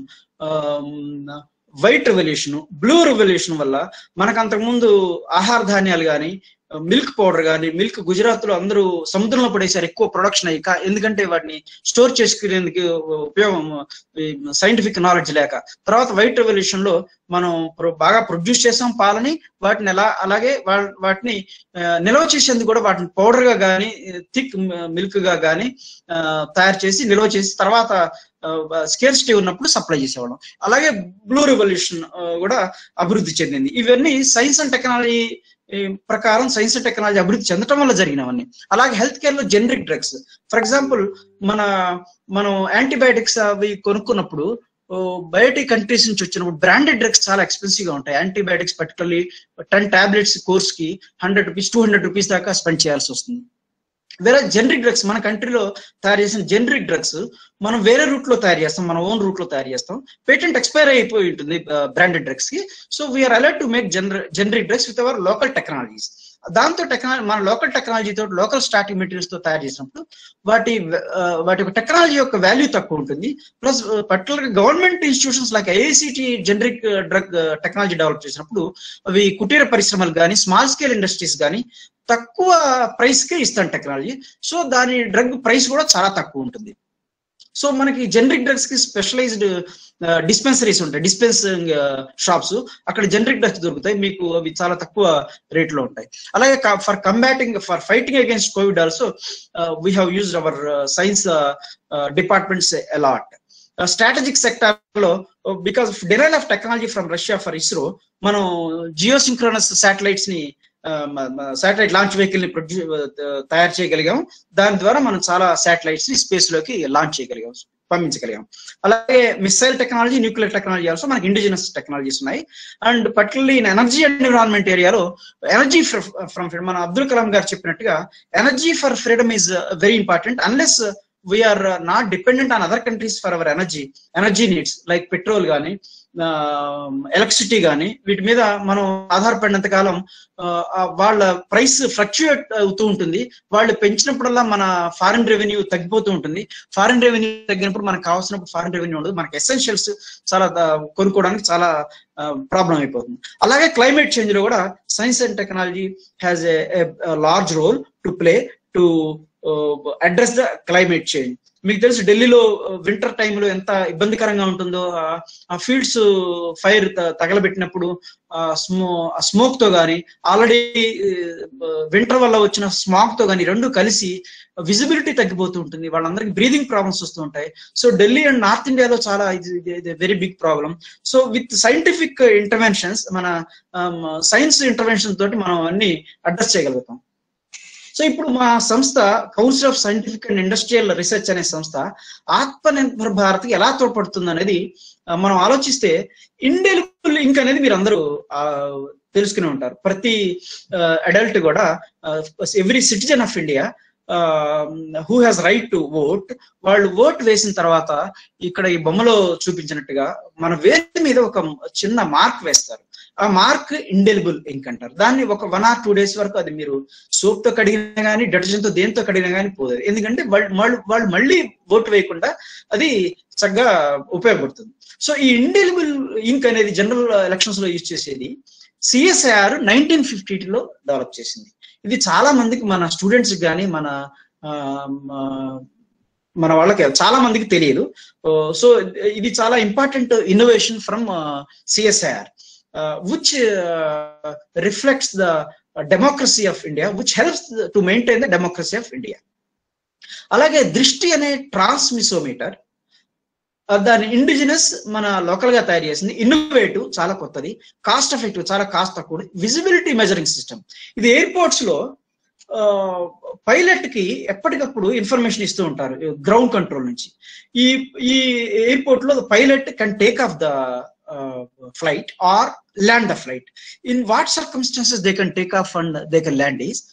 white revolution blue revolution వల్ల మనకు అంతకుముందు ఆహార ధాన్యాలు కానీ మిల్క్ పౌడర్ కానీ మిల్క్ గుజరాత్ లో అందరూ సముద్రంలో పడేసారు ఎక్కువ ప్రొడక్షన్ అయ్యి కా- ఎందుకంటే వాటిని స్టోర్ చేసుకునేందుకు ఉపయోగం సైంటిఫిక్ నాలెడ్జ్ లేక తర్వాత వైట్ రెవల్యూషన్ లో మనం ప్రొ- బాగా ప్రొడ్యూస్ చేసాం పాలని వాటిని ఎలా అలాగే వా- వాటిని ఆ, నిల్వ చేసేందుకు కూడా వాటిని పౌడర్ గా కానీ థిక్ మిల్క్ గా కానీ తయారు చేసి నిల్వ చేసి తర్వాత స్కేర్సిటీ ఉన్నప్పుడు సప్లై చేసేవాళ్ళం అలాగే బ్లూ రెవల్యూషన్ కూడా అభివృద్ధి చెందింది ఇవన్నీ సైన్స్ అండ్ టెక్నాలజీ ప్రకారం సైన్స్ అండ్ టెక్నాలజీ అభివృద్ధి చెందటం వల్ల జరిగినవన్నీ అలాగే హెల్త్ కేర్ లో జనరిక్ డ్రగ్స్ ఫర్ ఎగ్జాంపుల్ మన మనం యాంటీబయాటిక్స్ అవి కొనుక్కున్నప్పుడు బయటి కంట్రీస్ నుంచి వచ్చినప్పుడు బ్రాండెడ్ డ్రగ్స్ చాలా ఎక్స్పెన్సివ్ గా ఉంటాయి antibiotics particularly ten tablets course కి hundred rupees two hundred rupees దాకా స్పెండ్ చేయాల్సి వస్తుంది వేరే జనరిక్ డ్రగ్స్ మన కంట్రీలో తయారు చేసిన జనరిక్ డ్రగ్స్ మనం వేరే రూట్ లో తయారు చేస్తాం మన ఓన్ రూట్ లో తయారు చేస్తాం పేటెంట్ ఎక్స్పైర్ అయిపోయి ఉంటుంది బ్రాండెడ్ డ్రగ్స్ కి so we are alert to make generic drugs with our local technologies దాంతో టెక్నాలజీ మన లోకల్ టెక్నాలజీ తోటి లోకల్ స్టార్టింగ్ మెటీరియల్స్ తో తయారు చేసినప్పుడు వాటి ఆ, వాటి యొక్క టెక్నాలజీ యొక్క వాల్యూ తక్కువ ఉంటుంది plus particular government institutions like IICT generic drug technology develop చేసినప్పుడు అవి కుటీర పరిశ్రమలు కానీ స్మాల్ స్కేల్ ఇండస్ట్రీస్ కానీ తక్కువ ప్రైస్ కే ఇస్తాను టెక్నాలజీ సో దాని డ్రగ్ ప్రైస్ కూడా చాలా తక్కువ ఉంటుంది సో మనకి జనరిక్ డ్రగ్స్ కి స్పెషలైజ్డ్ డిస్పెన్సరీస్ ఉంటాయి డిస్పెన్సింగ్ షాప్స్ అక్కడ జనరిక్ డ్రగ్స్ దొరుకుతాయి మీకు అవి చాలా తక్కువ రేట్ లో ఉంటాయి అలాగే for combating for fighting against Covid also we have used our science departments a lot strategic sector లో because of derail of technology from Russia for ISRO మనం జియో సింక్రోనస్ శాటిలైట్స్ ని శాటిలైట్ లాంచ్ వెహికల్ ని ప్రొడ్యూ తయారు చేయగలిగాం దాని ద్వారా మనం చాలా శాటిలైట్స్ ని స్పేస్ లోకి లాంచ్ చేయగలిగాం పంపించగలిగాం అలాగే missile technology nuclear technology also మనకి ఇండిజినస్ టెక్నాలజీస్ ఉన్నాయి and particularly in energy and environment ఏరియాలో ఎనర్జీ ఫ్రమ్ మన అబ్దుల్ కలాం గారు చెప్పినట్టుగా energy for freedom is very important unless we are not dependent on other countries for our energy energy needs like petrol కానీ electricity కానీ వీటి మీద మనం ఆధారపడినంత కాలం ఆ, వాళ్ళ ప్రైస్ ఫ్లక్చుయేట్ అవుతూ ఉంటుంది వాళ్ళు పెంచినప్పుడల్లా మన ఫారిన్ రెవెన్యూ తగ్గిపోతూ ఉంటుంది ఫారిన్ రెవెన్యూ తగ్గినప్పుడు మనకు కావాల్సినప్పుడు ఫారిన్ రెవెన్యూ ఉండదు మనకి ఎసెన్షియల్స్ చాలా ద- కొనుక్కోవడానికి చాలా ప్రాబ్లం అయిపోతుంది అలాగే క్లైమేట్ చేంజ్ లో కూడా science and technology has a large role to play to address the climate change మీకు తెలుసు ఢిల్లీలో వింటర్ టైంలో ఎంత ఇబ్బందికరంగా ఉంటుందో ఆ- ఆ ఫీల్డ్స్ ఫైర్ తగలబెట్టినప్పుడు ఆ స్మో ఆ స్మోక్ తో గానీ ఆల్రెడీ వింటర్ వల్ల వచ్చిన స్మాక్ తో గానీ రెండు కలిసి విజిబిలిటీ తగ్గిపోతూ ఉంటుంది వాళ్ళందరికీ బ్రీదింగ్ ప్రాబ్లమ్స్ వస్తూ ఉంటాయి సో ఢిల్లీ అండ్ నార్త్ ఇండియాలో చాలా ఇది very big problem so with scientific interventions మన సైన్స్ ఇంటర్వెన్షన్ తోటి మనం అన్ని అడ్రస్ చేయగలుగుతాం సో ఇప్పుడు మా సంస్థ council of scientific and industrial research అనే సంస్థ ఆత్మనిర్భర్ భారత్ కి ఎలా తోడ్పడుతుంది అనేది ఆ, మనం ఆలోచిస్తే ఇండెలిబుల్ ఇంక్ అనేది మీరు అందరూ ఆ, తెలుసుకుని ఉంటారు ప్రతి అడల్ట్ కూడా every citizen of India who has right to vote వాళ్ళు ఓట్ వేసిన తర్వాత ఇక్కడ ఈ బొమ్మలో చూపించినట్టుగా మన వేతి మీద ఒక చిన్న మార్క్ వేస్తారు ఆ మార్క్ ఇండెలిబుల్ ఇంక్ అంటారు దాన్ని ఒక వన్ ఆర్ టూ డేస్ వరకు అది మీరు సోప్ తో కడిగినా కానీ డిటర్జెంట్ తో దేంతో కడిగినా కానీ పోదు ఎందుకంటే వాళ్ళు వాళ్ళు వాళ్ళు మళ్ళీ ఓటు వేయకుండా అది చక్కగా ఉపయోగపడుతుంది సో ఈ ఇండెలిబుల్ ఇంక్ అనేది జనరల్ ఎలక్షన్స్ లో యూజ్ చేసేది సిఎస్ఐఆర్ నైన్టీన్ ఫిఫ్టీలో డెవలప్ చేసింది ఇది చాలా మందికి మన స్టూడెంట్స్ కానీ మన ఆ, మ- మన వాళ్ళకి చాలా మందికి తెలియదు సో ఇది చాలా important innovation from CSIR which reflects the democracy of India which helps to maintain the democracy of India అలాగే దృష్టి అనే ట్రాన్స్మిసోమీటర్ దాని ఇండిజినస్ మన లోకల్ గా తయారు చేసింది ఇన్నోవేటివ్ చాలా కొత్తది కాస్ట్ ఎఫెక్టివ్ చాలా కాస్ట్ తక్కువ విజిబిలిటీ మెజరింగ్ సిస్టమ్ ఇది ఎయిర్పోర్ట్స్ లో పైలట్ కి ఎప్పటికప్పుడు ఇన్ఫర్మేషన్ ఇస్తూ ఉంటారు గ్రౌండ్ కంట్రోల్ నుంచి ఈ ఈ ఎయిర్పోర్ట్ లో pilot can take off the flight or land the flight in what circumstances they can take off and they can land is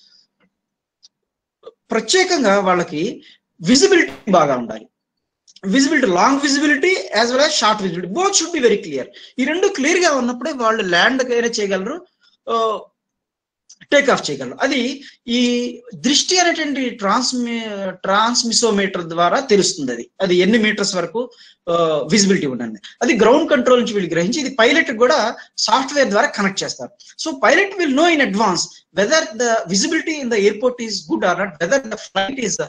ప్రత్యేకంగా వాళ్ళకి విజిబిలిటీ బాగా ఉండాలి visibility long visibility as well as short visibility both should be very clear ఈ రెండు clear గా ఉన్నప్పుడే వాళ్ళు land అయినా చేయగలరు టేక్ ఆఫ్ చేయగలరు అది ఈ దృష్టి అనేటువంటి ట్రాన్స్మి ట్రాన్స్మిసోమీటర్ ద్వారా తెలుస్తుంది అది అది ఎన్ని మీటర్స్ వరకు విజిబిలిటీ ఉండండి అది గ్రౌండ్ కంట్రోల్ నుంచి వీళ్ళు గ్రహించి ఇది పైలట్ కూడా సాఫ్ట్వేర్ ద్వారా కనెక్ట్ చేస్తారు so pilot will know in advance weather the visibility in the airport is good or not weather the flight is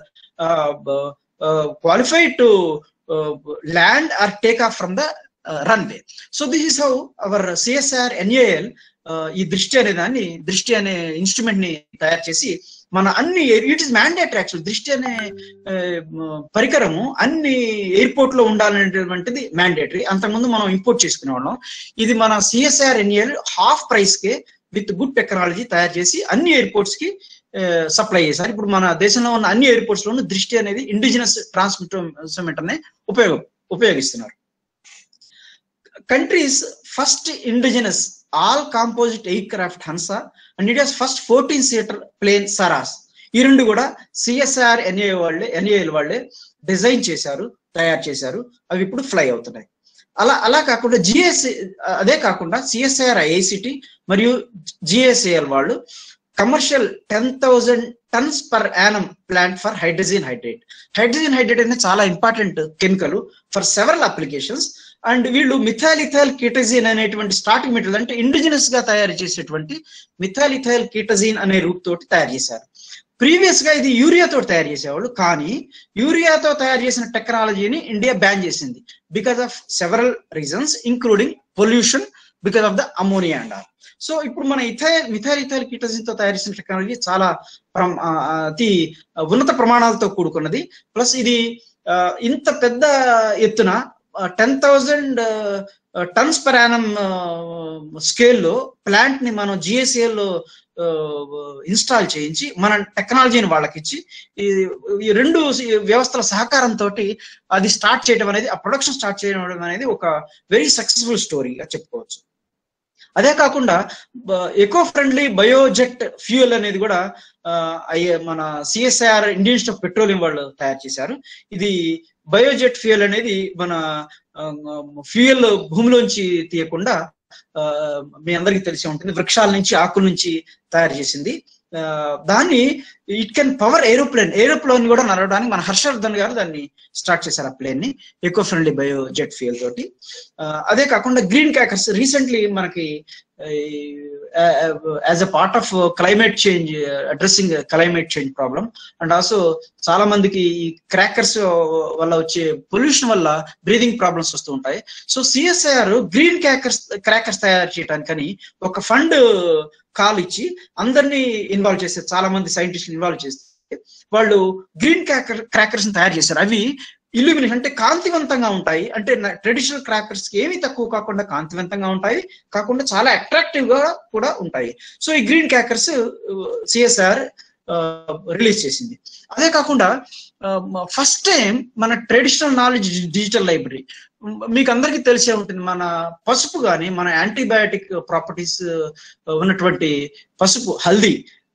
qualified to uh, land or take off from the uh, runway. So this is how our CSR NAL uh, ఈ దృష్టి అనే దాన్ని దృష్టి అనే instrument ని తయారు చేసి మన అన్ని ఇట్ ఇస్ మ్యాండేటరీ యాక్చువల్ దృష్టి అనే పరికరము అన్ని ఎయిర్పోర్ట్ లో ఉండాలనేటువంటిది మ్యాండేటరీ అంతకుముందు మనం ఇంపోర్ట్ చేసుకునే వాళ్ళం ఇది మన సిఎస్ఆర్ ఎన్ఏఎల్ హాఫ్ ప్రైస్ కే విత్ గుడ్ టెక్నాలజీ తయారు చేసి అన్ని ఎయిర్పోర్ట్స్ కి సప్లై చేశారు ఇప్పుడు మన దేశంలో ఉన్న అన్ని ఎయిర్పోర్ట్స్ లోనూ దృష్టి అనేది ఇండిజినస్ ట్రాన్స్మిటర్ నే ఉపయోగ ఉపయోగిస్తున్నారు countries first indigenous all composite aircraft Hansa and India's first fourteen seater plane Saras ఈ రెండు కూడా సిఎస్ఆర్ ఎన్ఏ వాళ్ళే ఎన్ఏఎల్ వాళ్ళే డిజైన్ చేశారు తయారు చేశారు అవి ఇప్పుడు ఫ్లై అవుతున్నాయి అలా అలా కాకుండా జిఎస్ అదే కాకుండా సిఎస్ఐఆర్ ఐఐసిటి మరియు జిఎస్ఏఎల్ వాళ్ళు commercial ten thousand tons per annum plant for hydrogen hydrate hydrogen hydrate అనేది చాలా important chemical for several applications and వీళ్ళు మిథాలిథైల్ కీటజిన్ అనేటువంటి స్టార్టింగ్ మెటీరియల్ అంటే ఇండిజినస్ గా తయారు చేసేటువంటి మిథాలిథైల్ కీటజిన్ అనే రూట్ తోటి తయారు చేశారు ప్రీవియస్ గా ఇది యూరియాతో తయారు చేసేవాళ్ళు కానీ యూరియాతో తయారు చేసిన టెక్నాలజీని ఇండియా బ్యాన్ చేసింది because of several reasons including pollution because of the ammonia and all so ఇప్పుడు మన ఇథైల్ మిథైల్ ఇథైల్ కీటజిన్ తో తయారు చేసిన టెక్నాలజీ చాలా అతి ఉన్నత ప్రమాణాలతో కూడుకున్నది ప్లస్ ఇది ఇంత పెద్ద ఎత్తున ten thousand tons per annum స్కేల్లో ప్లాంట్ ని మనం జిఎస్ఏల్ లో ఇన్స్టాల్ చేయించి మన టెక్నాలజీని వాళ్ళకి ఇచ్చి ఈ రెండు వ్యవస్థల సహకారంతో అది స్టార్ట్ చేయడం అనేది ఆ ప్రొడక్షన్ స్టార్ట్ చేయడం అనేది ఒక వెరీ సక్సెస్ఫుల్ స్టోరీగా చెప్పుకోవచ్చు అదే కాకుండా ఎకో ఫ్రెండ్లీ బయోజెట్ ఫ్యూయల్ అనేది కూడా మన CSIR Indian institute of petroleum వాళ్ళు తయారు చేశారు ఇది బయోజెట్ ఫ్యూయల్ అనేది మన ఫ్యూయల్ భూమిలోంచి తీయకుండా మీ అందరికీ తెలిసి ఉంటుంది వృక్షాల నుంచి ఆకుల నుంచి తయారు చేసింది దాన్ని it can power aeroplane aeroplane కూడా నడవడానికి మన హర్షవర్ధన్ గారు దాన్ని స్టార్ట్ చేశారు ఆ ప్లేన్ ని eco friendly bio jet fuel తోటి అదే కాకుండా గ్రీన్ క్యాకర్స్ రీసెంట్లీ మనకి as a part of climate change addressing climate change problem and also చాలా మందికి ఈ క్రాకర్స్ వల్ల వచ్చే పొల్యూషన్ వల్ల బ్రీదింగ్ ప్రాబ్లమ్స్ వస్తూ ఉంటాయి so CSIR green crackers crackers తయారు చేయడానికని ఒక ఫండ్ కాల్ ఇచ్చి అందరినీ ఇన్వాల్వ్ చేస్తే చాలా మంది సైంటిస్ట్ ఇన్వాల్వ్ చేస్తే వాళ్ళు గ్రీన్ క్రాకర్ క్రాకర్స్ తయారు చేశారు అవి ఇల్యూమినేషన్ అంటే కాంతివంతంగా ఉంటాయి అంటే ట్రెడిషనల్ క్రాకర్స్ కి ఏమీ తక్కువ కాకుండా కాంతివంతంగా ఉంటాయి కాకుండా చాలా అట్రాక్టివ్ గా కూడా ఉంటాయి సో ఈ గ్రీన్ క్రాకర్స్ సిఎస్ఆర్ రిలీజ్ చేసింది అదే కాకుండా ఫస్ట్ టైం మన ట్రెడిషనల్ నాలెడ్జ్ డిజిటల్ లైబ్రరీ మీకు అందరికీ తెలిసే ఉంటుంది మన పసుపు కానీ మన యాంటీబయాటిక్ ప్రాపర్టీస్ ఉన్నటువంటి పసుపు హల్దీ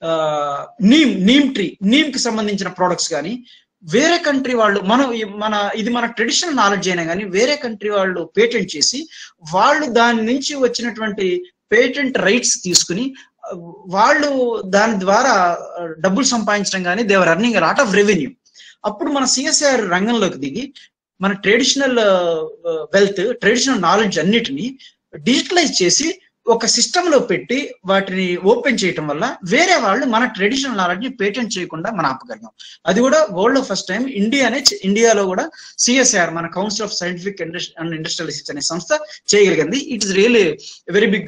నీమ్ నీమ్ ట్రీ నీమ్ కి సంబంధించిన ప్రోడక్ట్స్ కానీ వేరే కంట్రీ వాళ్ళు మనం మన ఇది మన ట్రెడిషనల్ నాలెడ్జ్ అయినా కానీ వేరే కంట్రీ వాళ్ళు పేటెంట్ చేసి వాళ్ళు దాని నుంచి వచ్చినటువంటి పేటెంట్ రైట్స్ తీసుకుని వాళ్ళు దాని ద్వారా డబ్బులు సంపాదించడం కానీ they were running lot of revenue అప్పుడు మన సిఎస్ఆర్ రంగంలోకి దిగి మన ట్రెడిషనల్ వెల్త్ ట్రెడిషనల్ నాలెడ్జ్ అన్నిటిని డిజిటలైజ్ చేసి ఒక సిస్టమ్ లో పెట్టి వాటిని ఓపెన్ చేయటం వల్ల వేరే వాళ్ళు మన ట్రెడిషనల్ నాలెడ్జ్ ని పేటెంట్ చేయకుండా మన ఆపగలిగాం అది కూడా వరల్డ్ లో ఫస్ట్ టైం ఇండియానే ఇండియాలో కూడా సిఎస్ఆర్ మన council of scientific and industrial research అనే సంస్థ చేయగలిగింది it is really very big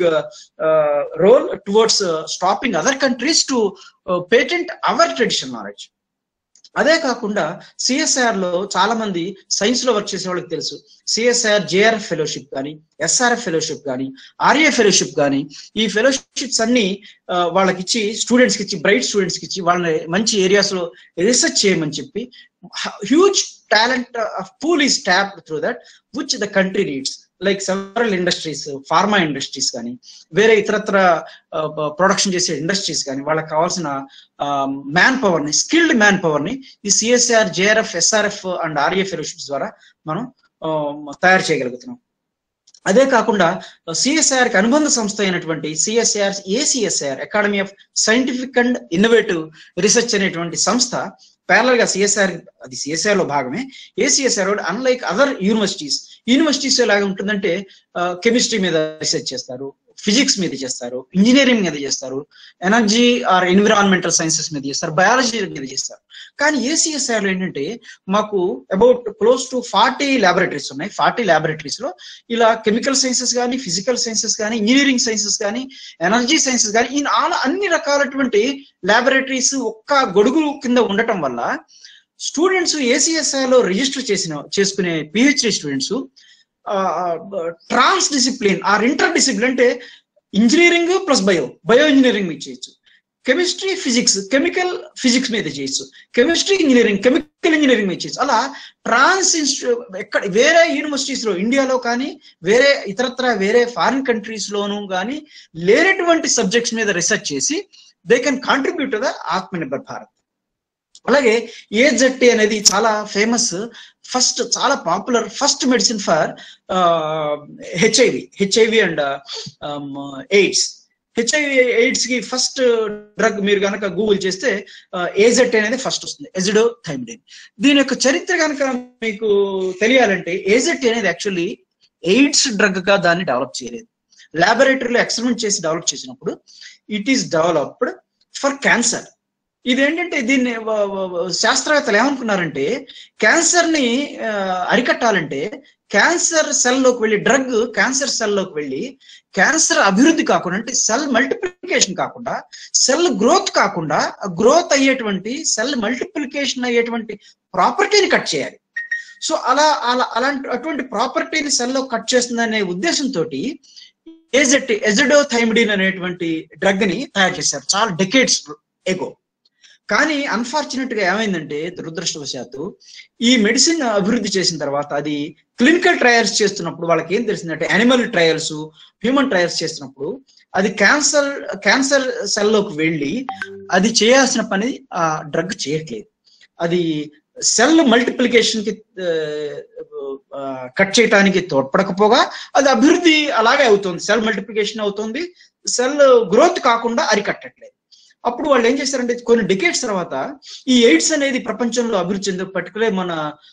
role towards stopping other countries to patent our traditional knowledge అదే కాకుండా సిఎస్ఆర్ లో చాలా మంది సైన్స్ లో వర్క్ చేసే వాళ్ళకి తెలుసు సిఎస్ఆర్ జేఆర్ఎఫ్ ఫెలోషిప్ కానీ ఎస్ఆర్ఎఫ్ ఫెలోషిప్ కానీ ఆర్ఏ ఫెలోషిప్ కానీ ఈ ఫెలోషిప్స్ అన్ని వాళ్ళకి ఇచ్చి స్టూడెంట్స్ కి ఇచ్చి బ్రైట్ స్టూడెంట్స్ కి ఇచ్చి వాళ్ళని మంచి ఏరియాస్ లో రీసెర్చ్ చేయమని చెప్పి huge talent pool is tap through that which the country needs like several industries pharma industries కానీ వేరే ఇతరత్ర ప్రొడక్షన్ చేసే ఇండస్ట్రీస్ కానీ వాళ్ళకి కావాల్సిన మ్యాన్ పవర్ ని స్కిల్డ్ మ్యాన్ పవర్ ని ఈ CSR JRF SRF and RA fellowships ద్వారా మనం తయారు చేయగలుగుతున్నాం అదే కాకుండా సిఎస్ఐఆర్ కి అనుబంధ సంస్థ అయినటువంటి CSIR ACSIR academy of scientific and innovative research అనేటువంటి సంస్థ ప్యారల్ గా సిఎస్ఆర్ అది సిఎస్ఆర్ లో భాగమే ACSR unlike other universities universities ఎలాగ ఉంటుందంటే కెమిస్ట్రీ మీద రీసెర్చ్ చేస్తారు ఫిజిక్స్ మీద చేస్తారు ఇంజనీరింగ్ మీద చేస్తారు ఎనర్జీ ఆర్ ఎన్విరాన్మెంటల్ సైన్సెస్ మీద చేస్తారు బయాలజీ మీద చేస్తారు కానీ ఏసీఎస్ఆర్ లో ఏంటంటే మాకు about close to forty laboratories ఉన్నాయి ఫార్టీ ల్యాబొరేటరీస్ లో ఇలా కెమికల్ సైన్సెస్ కానీ ఫిజికల్ సైన్సెస్ కానీ ఇంజనీరింగ్ సైన్సెస్ కానీ ఎనర్జీ సైన్సెస్ కానీ ఈ ఆల అన్ని రకాలటువంటి ల్యాబొరేటరీస్ ఒక్క గొడుగు కింద ఉండటం వల్ల స్టూడెంట్స్ ఏసీఎస్ఐ లో రిజిస్టర్ చేసిన చేసుకునే PhD students trans discipline or inter discipline అంటే engineering plus bio bio engineering మీద చేయొచ్చు కెమిస్ట్రీ ఫిజిక్స్ కెమికల్ ఫిజిక్స్ మీద చేయొచ్చు కెమిస్ట్రీ ఇంజనీరింగ్ కెమికల్ ఇంజనీరింగ్ మీద చేయొచ్చు అలా ట్రాన్స్ ఎక్కడ వేరే యూనివర్సిటీస్ లో ఇండియాలో కానీ వేరే ఇతరత్ర వేరే ఫారిన్ కంట్రీస్ లోను కానీ లేనటువంటి సబ్జెక్ట్స్ మీద రీసెర్చ్ చేసి they can contribute to the Atmanirbhar Bharat అలాగే ఏజెట్టి అనేది చాలా ఫేమస్ ఫస్ట్ చాలా popular first medicine for HIV HIV and AIDS HIV AIDS కి ఫస్ట్ డ్రగ్ మీరు కనుక గూగుల్ చేస్తే ఏజెట్ అనేది ఫస్ట్ వస్తుంది ఎజిడో థైమిడిన్ దీని యొక్క చరిత్ర కనుక మీకు తెలియాలంటే ఏజెట్ అనేది యాక్చువల్లీ ఎయిడ్స్ డ్రగ్ గా దాన్ని డెవలప్ చేయలేదు లాబొరేటరీలో ఎక్స్పెరిమెంట్ చేసి డెవలప్ చేసినప్పుడు it is developed for cancer ఇదేంటంటే దీన్ని శాస్త్రవేత్తలు ఏమనుకున్నారంటే క్యాన్సర్ ని అరికట్టాలంటే క్యాన్సర్ సెల్లోకి వెళ్ళి డ్రగ్ క్యాన్సర్ సెల్లోకి వెళ్ళి క్యాన్సర్ అభివృద్ధి కాకుండా అంటే సెల్ మల్టిప్లికేషన్ కాకుండా సెల్ గ్రోత్ కాకుండా గ్రోత్ అయ్యేటువంటి సెల్ మల్టిప్లికేషన్ అయ్యేటువంటి ప్రాపర్టీని కట్ చేయాలి సో అలా అలా అలాంటి అటువంటి ప్రాపర్టీని సెల్లో కట్ చేస్తుందనే ఉద్దేశంతో ఏజెట్ ఎజడో థైమిడిన్ అనేటువంటి డ్రగ్ ని తయారు చేశారు చాలా డెకేట్స్ ఎగో కానీ అన్ఫార్చునేట్ గా ఏమైందంటే దురదృష్టవశాత్తు ఈ మెడిసిన్ అభివృద్ధి చేసిన తర్వాత అది క్లినికల్ ట్రయల్స్ చేస్తున్నప్పుడు వాళ్ళకి ఏం తెలిసిందంటే యానిమల్ ట్రయల్స్ హ్యూమన్ ట్రయల్స్ చేస్తున్నప్పుడు అది క్యాన్సర్ క్యాన్సర్ సెల్లోకి వెళ్ళి అది చేయాల్సిన పని ఆ డ్రగ్ చేయట్లేదు అది సెల్ మల్టిప్లికేషన్ కి కట్ చేయడానికి తోడ్పడకపోగా అది అభివృద్ధి అలాగే అవుతుంది సెల్ మల్టిప్లికేషన్ అవుతుంది సెల్ గ్రోత్ కాకుండా అరికట్టట్లేదు అప్పుడు వాళ్ళు ఏం చేశారంటే కొన్ని డికేట్స్ తర్వాత ఈ ఎయిడ్స్ అనేది ప్రపంచంలో అభివృద్ధి చెంది పర్టికులర్ మన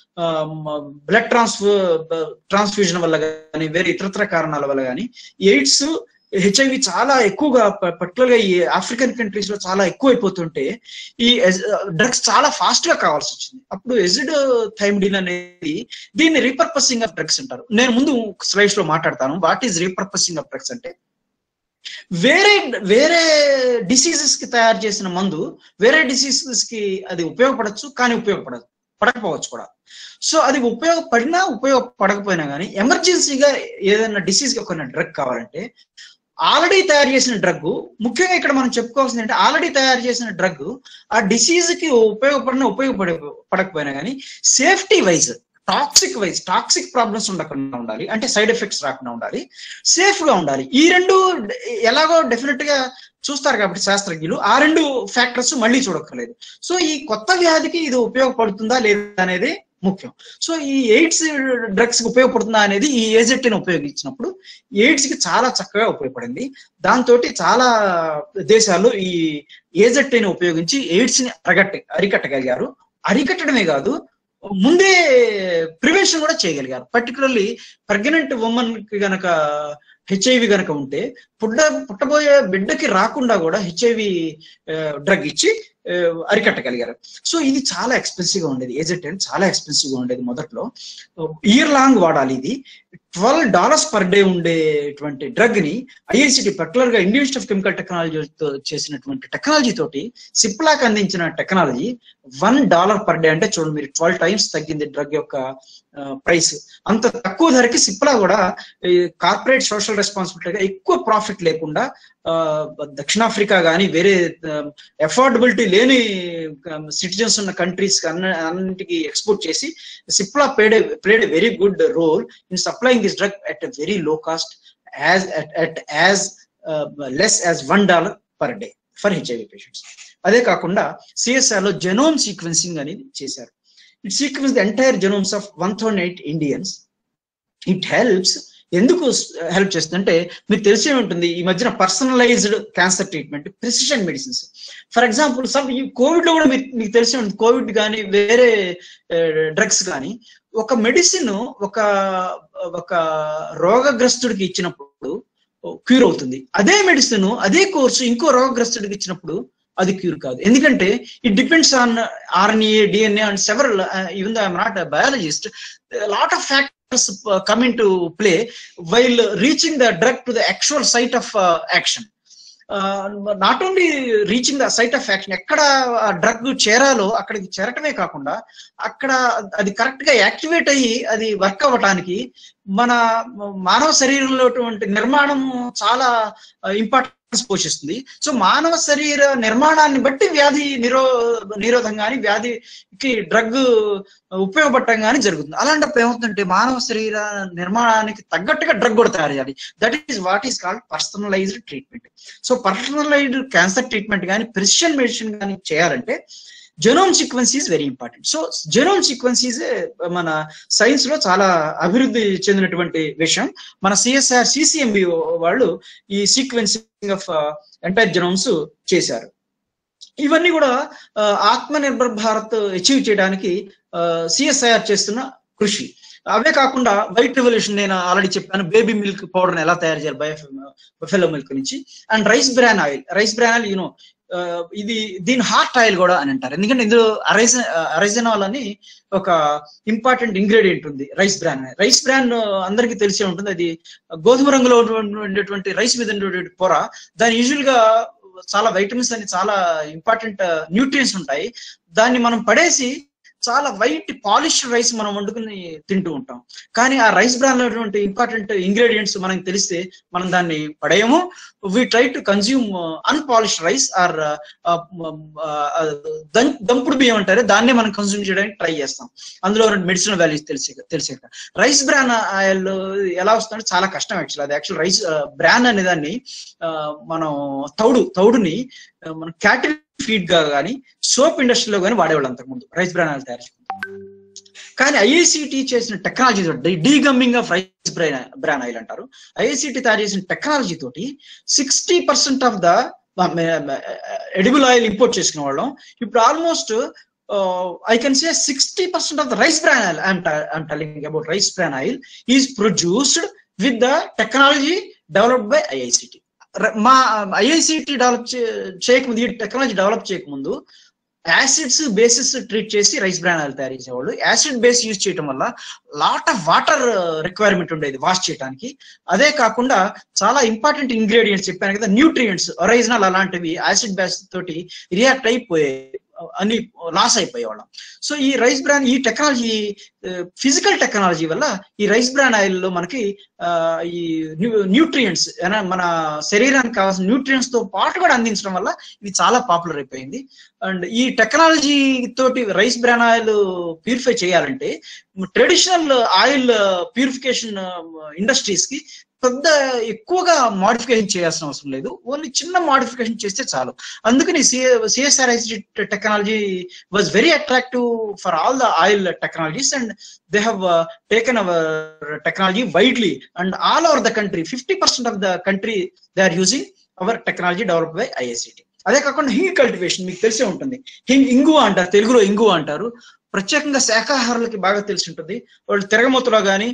బ్లడ్ ట్రాన్స్ఫర్ ట్రాన్స్ఫ్యూజన్ వల్ల కానీ వేరే ఇతరత్ర కారణాల వల్ల కానీ ఎయిడ్స్ హెచ్ఐవి చాలా ఎక్కువగా పర్టికులర్ గా ఈ ఆఫ్రికన్ కంట్రీస్ లో చాలా ఎక్కువ అయిపోతుంటే ఈ డ్రగ్స్ చాలా ఫాస్ట్ గా కావాల్సి వచ్చింది అప్పుడు ఎజిడ్ థైమిడిన్ అనేది దీన్ని రీపర్పసింగ్ ఆఫ్ డ్రగ్స్ అంటారు నేను ముందు స్లైడ్స్ లో మాట్లాడతాను what is repurposing of drugs అంటే వేరే వేరే డిసీజెస్ కి తయారు చేసిన మందు వేరే డిసీజెస్ కి అది ఉపయోగపడచ్చు కానీ ఉపయోగపడదు పడకపోవచ్చు కూడా సో అది ఉపయోగపడినా ఉపయోగపడకపోయినా కానీ ఎమర్జెన్సీగా ఏదైనా డిసీజ్ కి ఒక డ్రగ్ కావాలంటే ఆల్రెడీ తయారు చేసిన డ్రగ్ ముఖ్యంగా ఇక్కడ మనం చెప్పుకోవాల్సింది అంటే ఆల్రెడీ తయారు చేసిన డ్రగ్ ఆ డిసీజ్ కి ఉపయోగపడినా ఉపయోగపడ పడకపోయినా కానీ safety wise toxic wise toxic problems ఉండకుండా ఉండాలి అంటే సైడ్ ఎఫెక్ట్స్ రాకుండా ఉండాలి సేఫ్ గా ఉండాలి ఈ రెండు ఎలాగో డెఫినెట్ గా చూస్తారు కాబట్టి శాస్త్రజ్ఞులు ఆ రెండు ఫ్యాక్టర్స్ మళ్ళీ చూడక్కర్లేదు సో ఈ కొత్త వ్యాధికి ఇది ఉపయోగపడుతుందా లేదా అనేది ముఖ్యం సో ఈ ఎయిడ్స్ డ్రగ్స్ కి ఉపయోగపడుతుందా అనేది ఈ ఏజెట్ ని ఉపయోగించినప్పుడు ఎయిడ్స్ కి చాలా చక్కగా ఉపయోగపడింది దాంతో చాలా దేశాలు ఈ ఏజెట్ ని ఉపయోగించి ఎయిడ్స్ ని అరగట్ట అరికట్టగలిగారు అరికట్టడమే కాదు ముందే ప్రివెన్షన్ కూడా చేయగలిగారు పర్టికులర్లీ ప్రెగ్నెంట్ ఉమెన్ కి గనక హెచ్ఐవి గనక ఉంటే పుట్ట పుట్టబోయే బిడ్డకి రాకుండా కూడా హెచ్ఐవి డ్రగ్ ఇచ్చి అరికట్టగలిగారు సో ఇది చాలా ఎక్స్పెన్సివ్ గా ఉండేది ఏజెట్ అని చాలా ఎక్స్పెన్సివ్ గా ఉండేది మొదట్లో ఇయర్ లాంగ్ వాడాలి ఇది ట్వెల్వ్ డాలర్స్ పర్ డే ఉండేటువంటి డ్రగ్ ని ఐఐసిటి పర్టికులర్ గా ఇండియన్ ఇన్స్టిట్యూట్ ఆఫ్ కెమికల్ టెక్నాలజీతో చేసినటువంటి టెక్నాలజీ తోటి సిప్లాక్ అందించిన technology one dollar per day అంటే చూడండి మీరు ట్వెల్వ్ టైమ్స్ తగ్గింది డ్రగ్ యొక్క ప్రైస్ అంత తక్కువ ధరకి సిప్లా కూడా కార్పొరేట్ సోషల్ రెస్పాన్సిబిలిటీగా ఎక్కువ ప్రాఫిట్ లేకుండా దక్షిణాఫ్రికా కానీ వేరే అఫోర్డబిలిటీ లేని సిటిజన్స్ ఉన్న కంట్రీస్ అన్నింటికి ఎక్స్పోర్ట్ చేసి Cipla played played very good role in supplying this drug at very low cost as at as less as one dollar per day for HIV patients అదే కాకుండా సిఎస్ఆర్ లో genome sequencing అనేది చేశారు it sequence the entire genomes of one thousand eight Indians it helps ఎందుకు help చేస్తుంది అంటే మీకు తెలిసే ఉంటుంది ఈ మధ్యన personalized cancer treatment precision medicines for example some ఈ కోవిడ్ లో కూడా మీకు మీకు తెలిసే ఉంటుంది కోవిడ్ కానీ వేరే డ్రగ్స్ కానీ ఒక మెడిసిన్ ఒక ఒక రోగగ్రస్తుడికి ఇచ్చినప్పుడు క్యూర్ అవుతుంది అదే మెడిసిన్ అదే కోర్సు ఇంకో రోగగ్రస్తుడికి ఇచ్చినప్పుడు అది క్యూర్ కాదు ఎందుకంటే it depends on RNA DNA and several even I'm not biologist lot of factors coming to play while reaching the drug to the actual site of action not only reaching the site of action ఎక్కడ ఆ drug చేరాలో అక్కడికి చేరటమే కాకుండా అక్కడ అది correct గా activate అయ్యి అది work అవ్వటానికి మన మానవ శరీరంలో నిర్మాణం చాలా ఇంపార్టెన్స్ పోషిస్తుంది సో మానవ శరీర నిర్మాణాన్ని బట్టి వ్యాధి నిరో నిరోధం కానీ వ్యాధికి డ్రగ్ ఉపయోగపడటం కానీ జరుగుతుంది అలాంటప్పుడు ఏమవుతుందంటే మానవ శరీర నిర్మాణానికి తగ్గట్టుగా డ్రగ్ కూడా తయారు చేయాలి that is what is called personalized treatment so personalized cancer treatment కానీ ప్రిసిషన్ మెడిసిన్ కానీ చేయాలంటే genome sequence is very important so genome sequence is మన సైన్స్ లో చాలా అభివృద్ధి చెందినటువంటి విషయం మన సిఎస్ఆర్ సిసిఎంబి వాళ్ళు ఈ సీక్వెన్సింగ్ ఆఫ్ ఎంటైర్ జెనోమ్స్ చేశారు ఇవన్నీ కూడా ఆత్మ నిర్భర్ భారత్ అచీవ్ చేయడానికి సిఎస్ఐఆర్ చేస్తున్న కృషి అవే కాకుండా వైట్ రెవల్యూషన్ నేను ఆల్రెడీ చెప్పాను బేబీ మిల్క్ పౌడర్ ఎలా తయారు చేయాలి బఫెలో మిల్క్ నుంచి and rice bran oil rice bran oil you know ఇది దీని హార్ట్ ఆయిల్ కూడా అని అంటారు ఎందుకంటే ఇందులో అరైజ అరైజనాల్ అని ఒక ఇంపార్టెంట్ ఇంగ్రీడియంట్ ఉంది రైస్ బ్రాన్ రైస్ బ్రాన్ అందరికీ తెలిసే ఉంటుంది అది గోధుమ రంగులో ఉండేటువంటి రైస్ మీద ఉండేటువంటి పొర దాని యూజువల్ గా చాలా వైటమిన్స్ అని చాలా ఇంపార్టెంట్ న్యూట్రియన్స్ ఉంటాయి దాన్ని మనం పడేసి చాలా వైట్ పాలిష్ రైస్ మనం వండుకుని తింటూ ఉంటాం కానీ ఆ రైస్ బ్రాన్ లో ఇంపార్టెంట్ ఇంగ్రీడియంట్స్ మనకి తెలిస్తే మనం దాన్ని పడేయము we try to consume unpolished rice or దంపుడు బియ్యం అంటారు దాన్నే మనం కన్జ్యూమ్ చేయడానికి ట్రై చేస్తాం అందులో రెండు మెడిసినల్ వాల్యూస్ తెలిసే తెలిసే రైస్ బ్రాన్ ఆయిల్ ఎలా వస్తుందంటే చాలా కష్టం యాక్చువల్ అది యాక్చువల్ రైస్ బ్రాన్ అనే దాన్ని మనం తౌడు తౌడుని మన క్యాటిల్ ఫీడ్ గా కానీ సోప్ ఇండస్ట్రీలో కానీ వాడేవాళ్ళు అంతకుముందు రైస్ బ్రాన్ ఆయిల్ తయారు కానీ ఐఐసిటి చేసిన టెక్నాలజీ తోటి degumming of rice bran bran oil అంటారు ఐఐసిటి తయారు చేసిన టెక్నాలజీ తోటి sixty percent of the edible oil import చేసుకునే వాళ్ళం ఇప్పుడు almost I can say sixty percent of the rice bran oil I'm telling about rice bran oil is produced with the technology developed by IICT మా IICT develop చేయకముందు ఈ technology develop చేయకముందు acids bases treat చేసి rice bran oil తయారు చేసేవాళ్ళు acid base use చేయడం వల్ల lot of water requirement ఉండేది వాష్ చేయడానికి అదే కాకుండా చాలా ఇంపార్టెంట్ ఇంగ్రీడియంట్స్ చెప్పాను కదా న్యూట్రియంట్స్ ఒరైజినల్ అలాంటివి యాసిడ్ బేస్ తోటి రియాక్ట్ అయిపోయాయి అని లాస్ అయిపోయేవాళ్ళం సో ఈ రైస్ బ్రాన్ ఈ టెక్నాలజీ ఫిజికల్ టెక్నాలజీ వల్ల ఈ రైస్ బ్రాన్ ఆయిల్ లో మనకి ఈ న్యూట్రియంట్స్ మన శరీరానికి కావాల్సిన న్యూట్రియంట్స్ తో పాటు కూడా అందించడం వల్ల ఇది చాలా పాపులర్ అయిపోయింది అండ్ ఈ టెక్నాలజీ తోటి రైస్ బ్రాన్ ఆయిల్ ప్యూరిఫై చేయాలంటే ట్రెడిషనల్ ఆయిల్ ప్యూరిఫికేషన్ ఇండస్ట్రీస్ కి పెద్ద ఎక్కువగా మాడిఫికేషన్ చేయాల్సిన అవసరం లేదు ఓన్లీ చిన్న మాడిఫికేషన్ చేస్తే చాలు అందుకని CSRIC technology was very attractive for all the oil technologies and they have taken our technology widely and all over the country fifty percent of the country they are using our technology develop by IICT అదే కాకుండా hinge cultivation మీకు తెలిసే ఉంటుంది hinge ఇంగు అంటారు తెలుగులో ఇంగు అంటారు ప్రత్యేకంగా శాఖాహారులకి బాగా తెలిసి ఉంటుంది వాళ్ళు తిరగమూతలో కానీ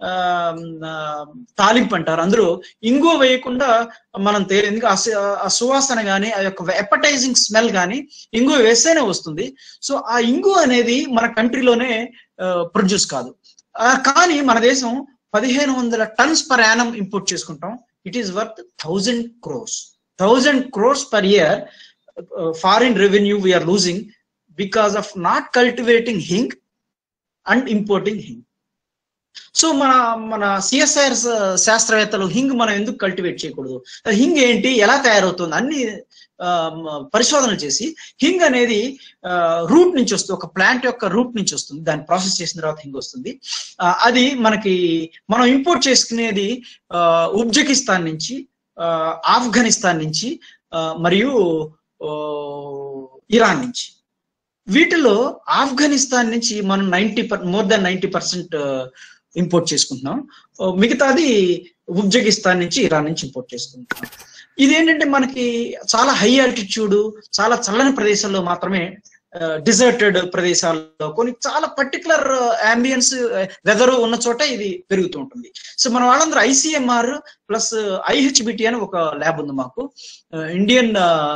తాలింపు అంటారు అందులో ఇంగు వేయకుండా మనం తేలింది ఆ సువాసన కానీ ఆ యొక్క ఎపటైజింగ్ స్మెల్ కానీ ఇంగు వేస్తేనే వస్తుంది సో ఆ ఇంగు అనేది మన కంట్రీలోనే ప్రొడ్యూస్ కాదు కానీ మన దేశం పదిహేను వందల టన్స్ పర్ యానం ఇంపోర్ట్ చేసుకుంటాం it is worth thousand crores thousand crores per year foreign revenue we're losing because of not cultivating hing and importing hing so మన మన సిఎస్ఐఆర్ శాస్త్రవేత్తలు హింగ్ మనం ఎందుకు కల్టివేట్ చేయకూడదు హింగ్ ఏంటి ఎలా తయారవుతుంది అన్ని పరిశోధనలు చేసి హింగ్ అనేది రూట్ నుంచి వస్తుంది ఒక ప్లాంట్ యొక్క రూట్ నుంచి వస్తుంది దాన్ని ప్రాసెస్ చేసిన తర్వాత హింగ్ వస్తుంది అది మనకి మనం ఇంపోర్ట్ చేసుకునేది ఉజ్బెకిస్తాన్ నుంచి ఆఫ్ఘనిస్తాన్ నుంచి మరియు ఇరాన్ నుంచి వీటిలో ఆఫ్ఘనిస్తాన్ నుంచి మనం ninety per more than ninety percent import చేసుకుంటున్నాం ఆ, మిగతాది ఉజ్బెకిస్తాన్ నుంచి ఇరాన్ నుంచి ఇంపోర్ట్ చేసుకుంటున్నాం ఇదేంటంటే మనకి చాలా హై ఆల్టిట్యూడ్ చాలా చల్లని ప్రదేశాల్లో మాత్రమే డిజర్టెడ్ ప్రదేశాల్లో కొన్ని చాలా పర్టికులర్ అంబియన్స్ వెదర్ ఉన్న చోట ఇది పెరుగుతూ ఉంటుంది సో మన వాళ్ళందరూ ఐసిఎంఆర్ ప్లస్ ఐహెచ్బిటి అని ఒక ల్యాబ్ ఉంది మాకు ఇండియన్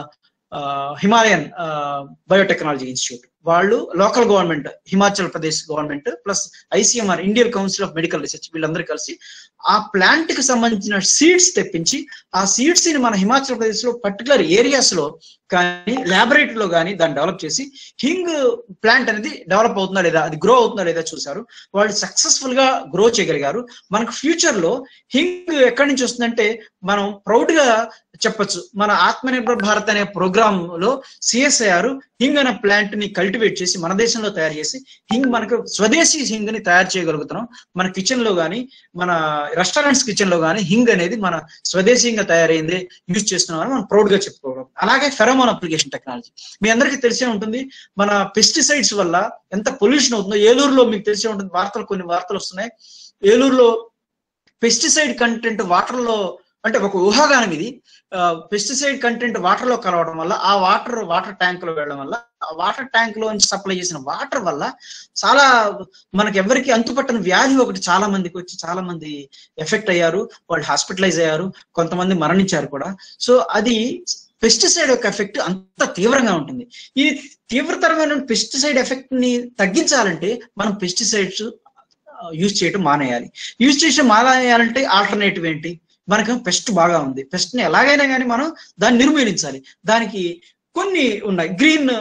హిమాలయన్ బయోటెక్నాలజీ ఇన్స్టిట్యూట్ వాళ్ళు local government Himachal Pradesh government plus ICMR Indian council of medical research వీళ్ళందరూ కలిసి ఆ ప్లాంట్ కి సంబంధించిన సీడ్స్ తెప్పించి ఆ సీడ్స్ ని మన హిమాచల్ ప్రదేశ్ లో పర్టికులర్ ఏరియాస్ లో కానీ ల్యాబొరేటరీలో కానీ దాన్ని డెవలప్ చేసి హింగ్ ప్లాంట్ అనేది డెవలప్ అవుతుందా లేదా అది గ్రో అవుతుందా లేదా చూసారు వాళ్ళు సక్సెస్ఫుల్ గా గ్రో చేయగలిగారు మనకు ఫ్యూచర్ లో హింగ్ ఎక్కడి నుంచి వస్తుందంటే మనం ప్రౌడ్ గా చెప్పొచ్చు మన ఆత్మనిర్భర్ భారత్ అనే ప్రోగ్రామ్ లో సిఎస్ఐఆర్ హింగ్ అనే ప్లాంట్ ని కల్టివేట్ చేసి మన దేశంలో తయారు చేసి హింగ్ మనకు స్వదేశీ హింగ్ ని తయారు చేయగలుగుతున్నాం మన కిచెన్ లో గానీ మన రెస్టారెంట్స్ కిచెన్ లో గానీ హింగ్ అనేది మన స్వదేశీయంగా తయారైంది యూజ్ చేస్తున్నాం అని మనం ప్రౌడ్ గా చెప్పుకోవడం అలాగే ఫెరమోన్ అప్లికేషన్ టెక్నాలజీ మీ అందరికీ తెలిసే ఉంటుంది మన పెస్టిసైడ్స్ వల్ల ఎంత పొల్యూషన్ అవుతుందో ఏలూరులో మీకు తెలిసే ఉంటుంది వార్తలు కొన్ని వార్తలు వస్తున్నాయి ఏలూరులో పెస్టిసైడ్ కంటెంట్ వాటర్ లో అంటే ఒక ఊహాగానం ఇది పెస్టిసైడ్ కంటెంట్ వాటర్ లో కలవడం వల్ల ఆ వాటర్ వాటర్ ట్యాంక్ లో వెళ్ళడం వల్ల ఆ వాటర్ ట్యాంక్ లో నుంచి సప్లై చేసిన వాటర్ వల్ల చాలా మనకి ఎవరికి అంతుపట్టని వ్యాధి ఒకటి చాలా మందికి వచ్చి చాలా మంది ఎఫెక్ట్ అయ్యారు వాళ్ళు హాస్పిటలైజ్ అయ్యారు కొంతమంది మరణించారు కూడా సో అది పెస్టిసైడ్ యొక్క ఎఫెక్ట్ అంత తీవ్రంగా ఉంటుంది ఈ తీవ్రతరమైన పెస్టిసైడ్ ఎఫెక్ట్ ని తగ్గించాలంటే మనం పెస్టిసైడ్స్ యూజ్ చేయడం మానేయాలి యూజ్ చేయడం మానేయాలంటే ఆల్టర్నేటివ్ ఏంటి మనకు పెస్ట్ బాగా ఉంది పెస్ట్ ని ఎలాగైనా కానీ మనం దాన్ని నిర్మూలించాలి దానికి కొన్ని ఉన్నాయి గ్రీన్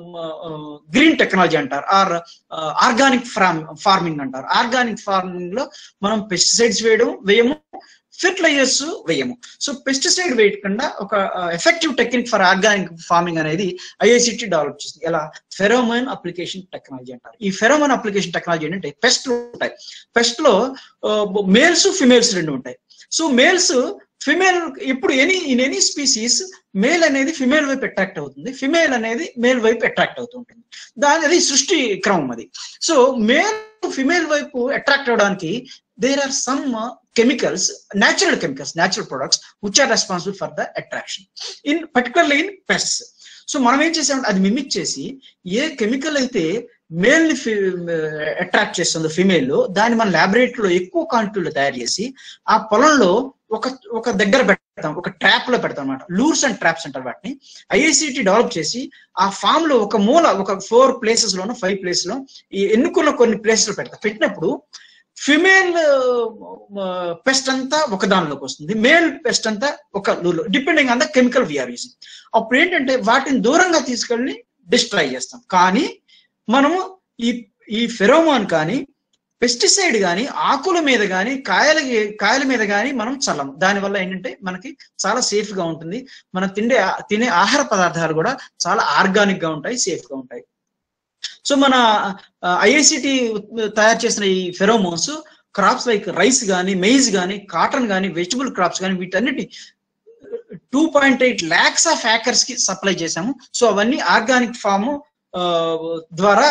గ్రీన్ టెక్నాలజీ అంటారు ఆర్ ఆర్గానిక్ ఫార్మ్ ఫార్మింగ్ అంటారు ఆర్గానిక్ ఫార్మింగ్ లో మనం పెస్టిసైడ్స్ వేయడం వేయము ఫెర్టిలైజర్స్ వేయము సో పెస్టిసైడ్ వేయకుండా ఒక effective technique for organic farming అనేది ఐఐసిటి డెవలప్ చేసింది ఎలా ఫెరోమోన్ అప్లికేషన్ టెక్నాలజీ అంటారు ఈ ఫెరోమోన్ అప్లికేషన్ టెక్నాలజీ ఏంటంటే పెస్ట్ ఉంటాయి పెస్ట్ లో మేల్స్ ఫిమేల్స్ రెండు ఉంటాయి సో మేల్స్ ఫిమేల్ ఇప్పుడు any in any species male అనేది ఫిమేల్ వైపు అట్రాక్ట్ అవుతుంది ఫిమేల్ అనేది మేల్ వైపు అట్రాక్ట్ అవుతూ ఉంటుంది దాని అది సృష్టి క్రమం అది సో మేల్ ఫిమేల్ వైపు అట్రాక్ట్ అవడానికి there are some chemicals natural chemicals natural products which are responsible for the attraction in particularly in pests so మనం ఏం చేసామంటే అది మిమిక్ చేసి ఏ కెమికల్ అయితే మేల్ ని అట్రాక్ట్ చేస్తుందో ఫిమేల్ దాన్ని మన ల్యాబొరేటరీలో ఎక్కువ క్వాంటిటీలో తయారు చేసి ఆ పొలంలో ఒక ఒక దగ్గర పెడతాం ఒక ట్రాప్ లో పెడతాం అనమాట లూర్స్ అండ్ ట్రాప్స్ అంటారు వాటిని ఐఐసిటి డెవలప్ చేసి ఆ ఫామ్ లో ఒక మూల ఒక ఫోర్ ప్లేసెస్ లోనో ఫైవ్ ప్లేస్ లో ఈ ఎన్నుకున్న కొన్ని ప్లేసెస్ లో పెడతాం పెట్టినప్పుడు ఫిమేల్ పెస్ట్ అంతా ఒక దానిలోకి వస్తుంది మేల్ పెస్ట్ అంతా ఒక లూర్లో depending on the chemical we're using అప్పుడు ఏంటంటే వాటిని దూరంగా తీసుకెళ్ళి డిస్ట్రాయ్ చేస్తాం కానీ మనము ఈ ఈ ఫెరోమాన్ కానీ పెస్టిసైడ్ కానీ ఆకుల మీద కానీ కాయల కాయల మీద కానీ మనం చల్లము దానివల్ల ఏంటంటే మనకి చాలా సేఫ్ గా ఉంటుంది మనం తిండే తినే ఆహార పదార్థాలు కూడా చాలా ఆర్గానిక్ గా ఉంటాయి సేఫ్ గా ఉంటాయి సో మన ఐఐసిటి తయారు చేసిన ఈ ఫెరోమోన్స్ క్రాప్స్ లైక్ రైస్ కానీ మెయిజ్ కానీ కాటన్ కానీ వెజిటబుల్ క్రాప్స్ కానీ వీటన్నిటి two point eight lakhs of acres కి సప్లై చేశాము సో అవన్నీ ఆర్గానిక్ ఫామ్ ద్వారా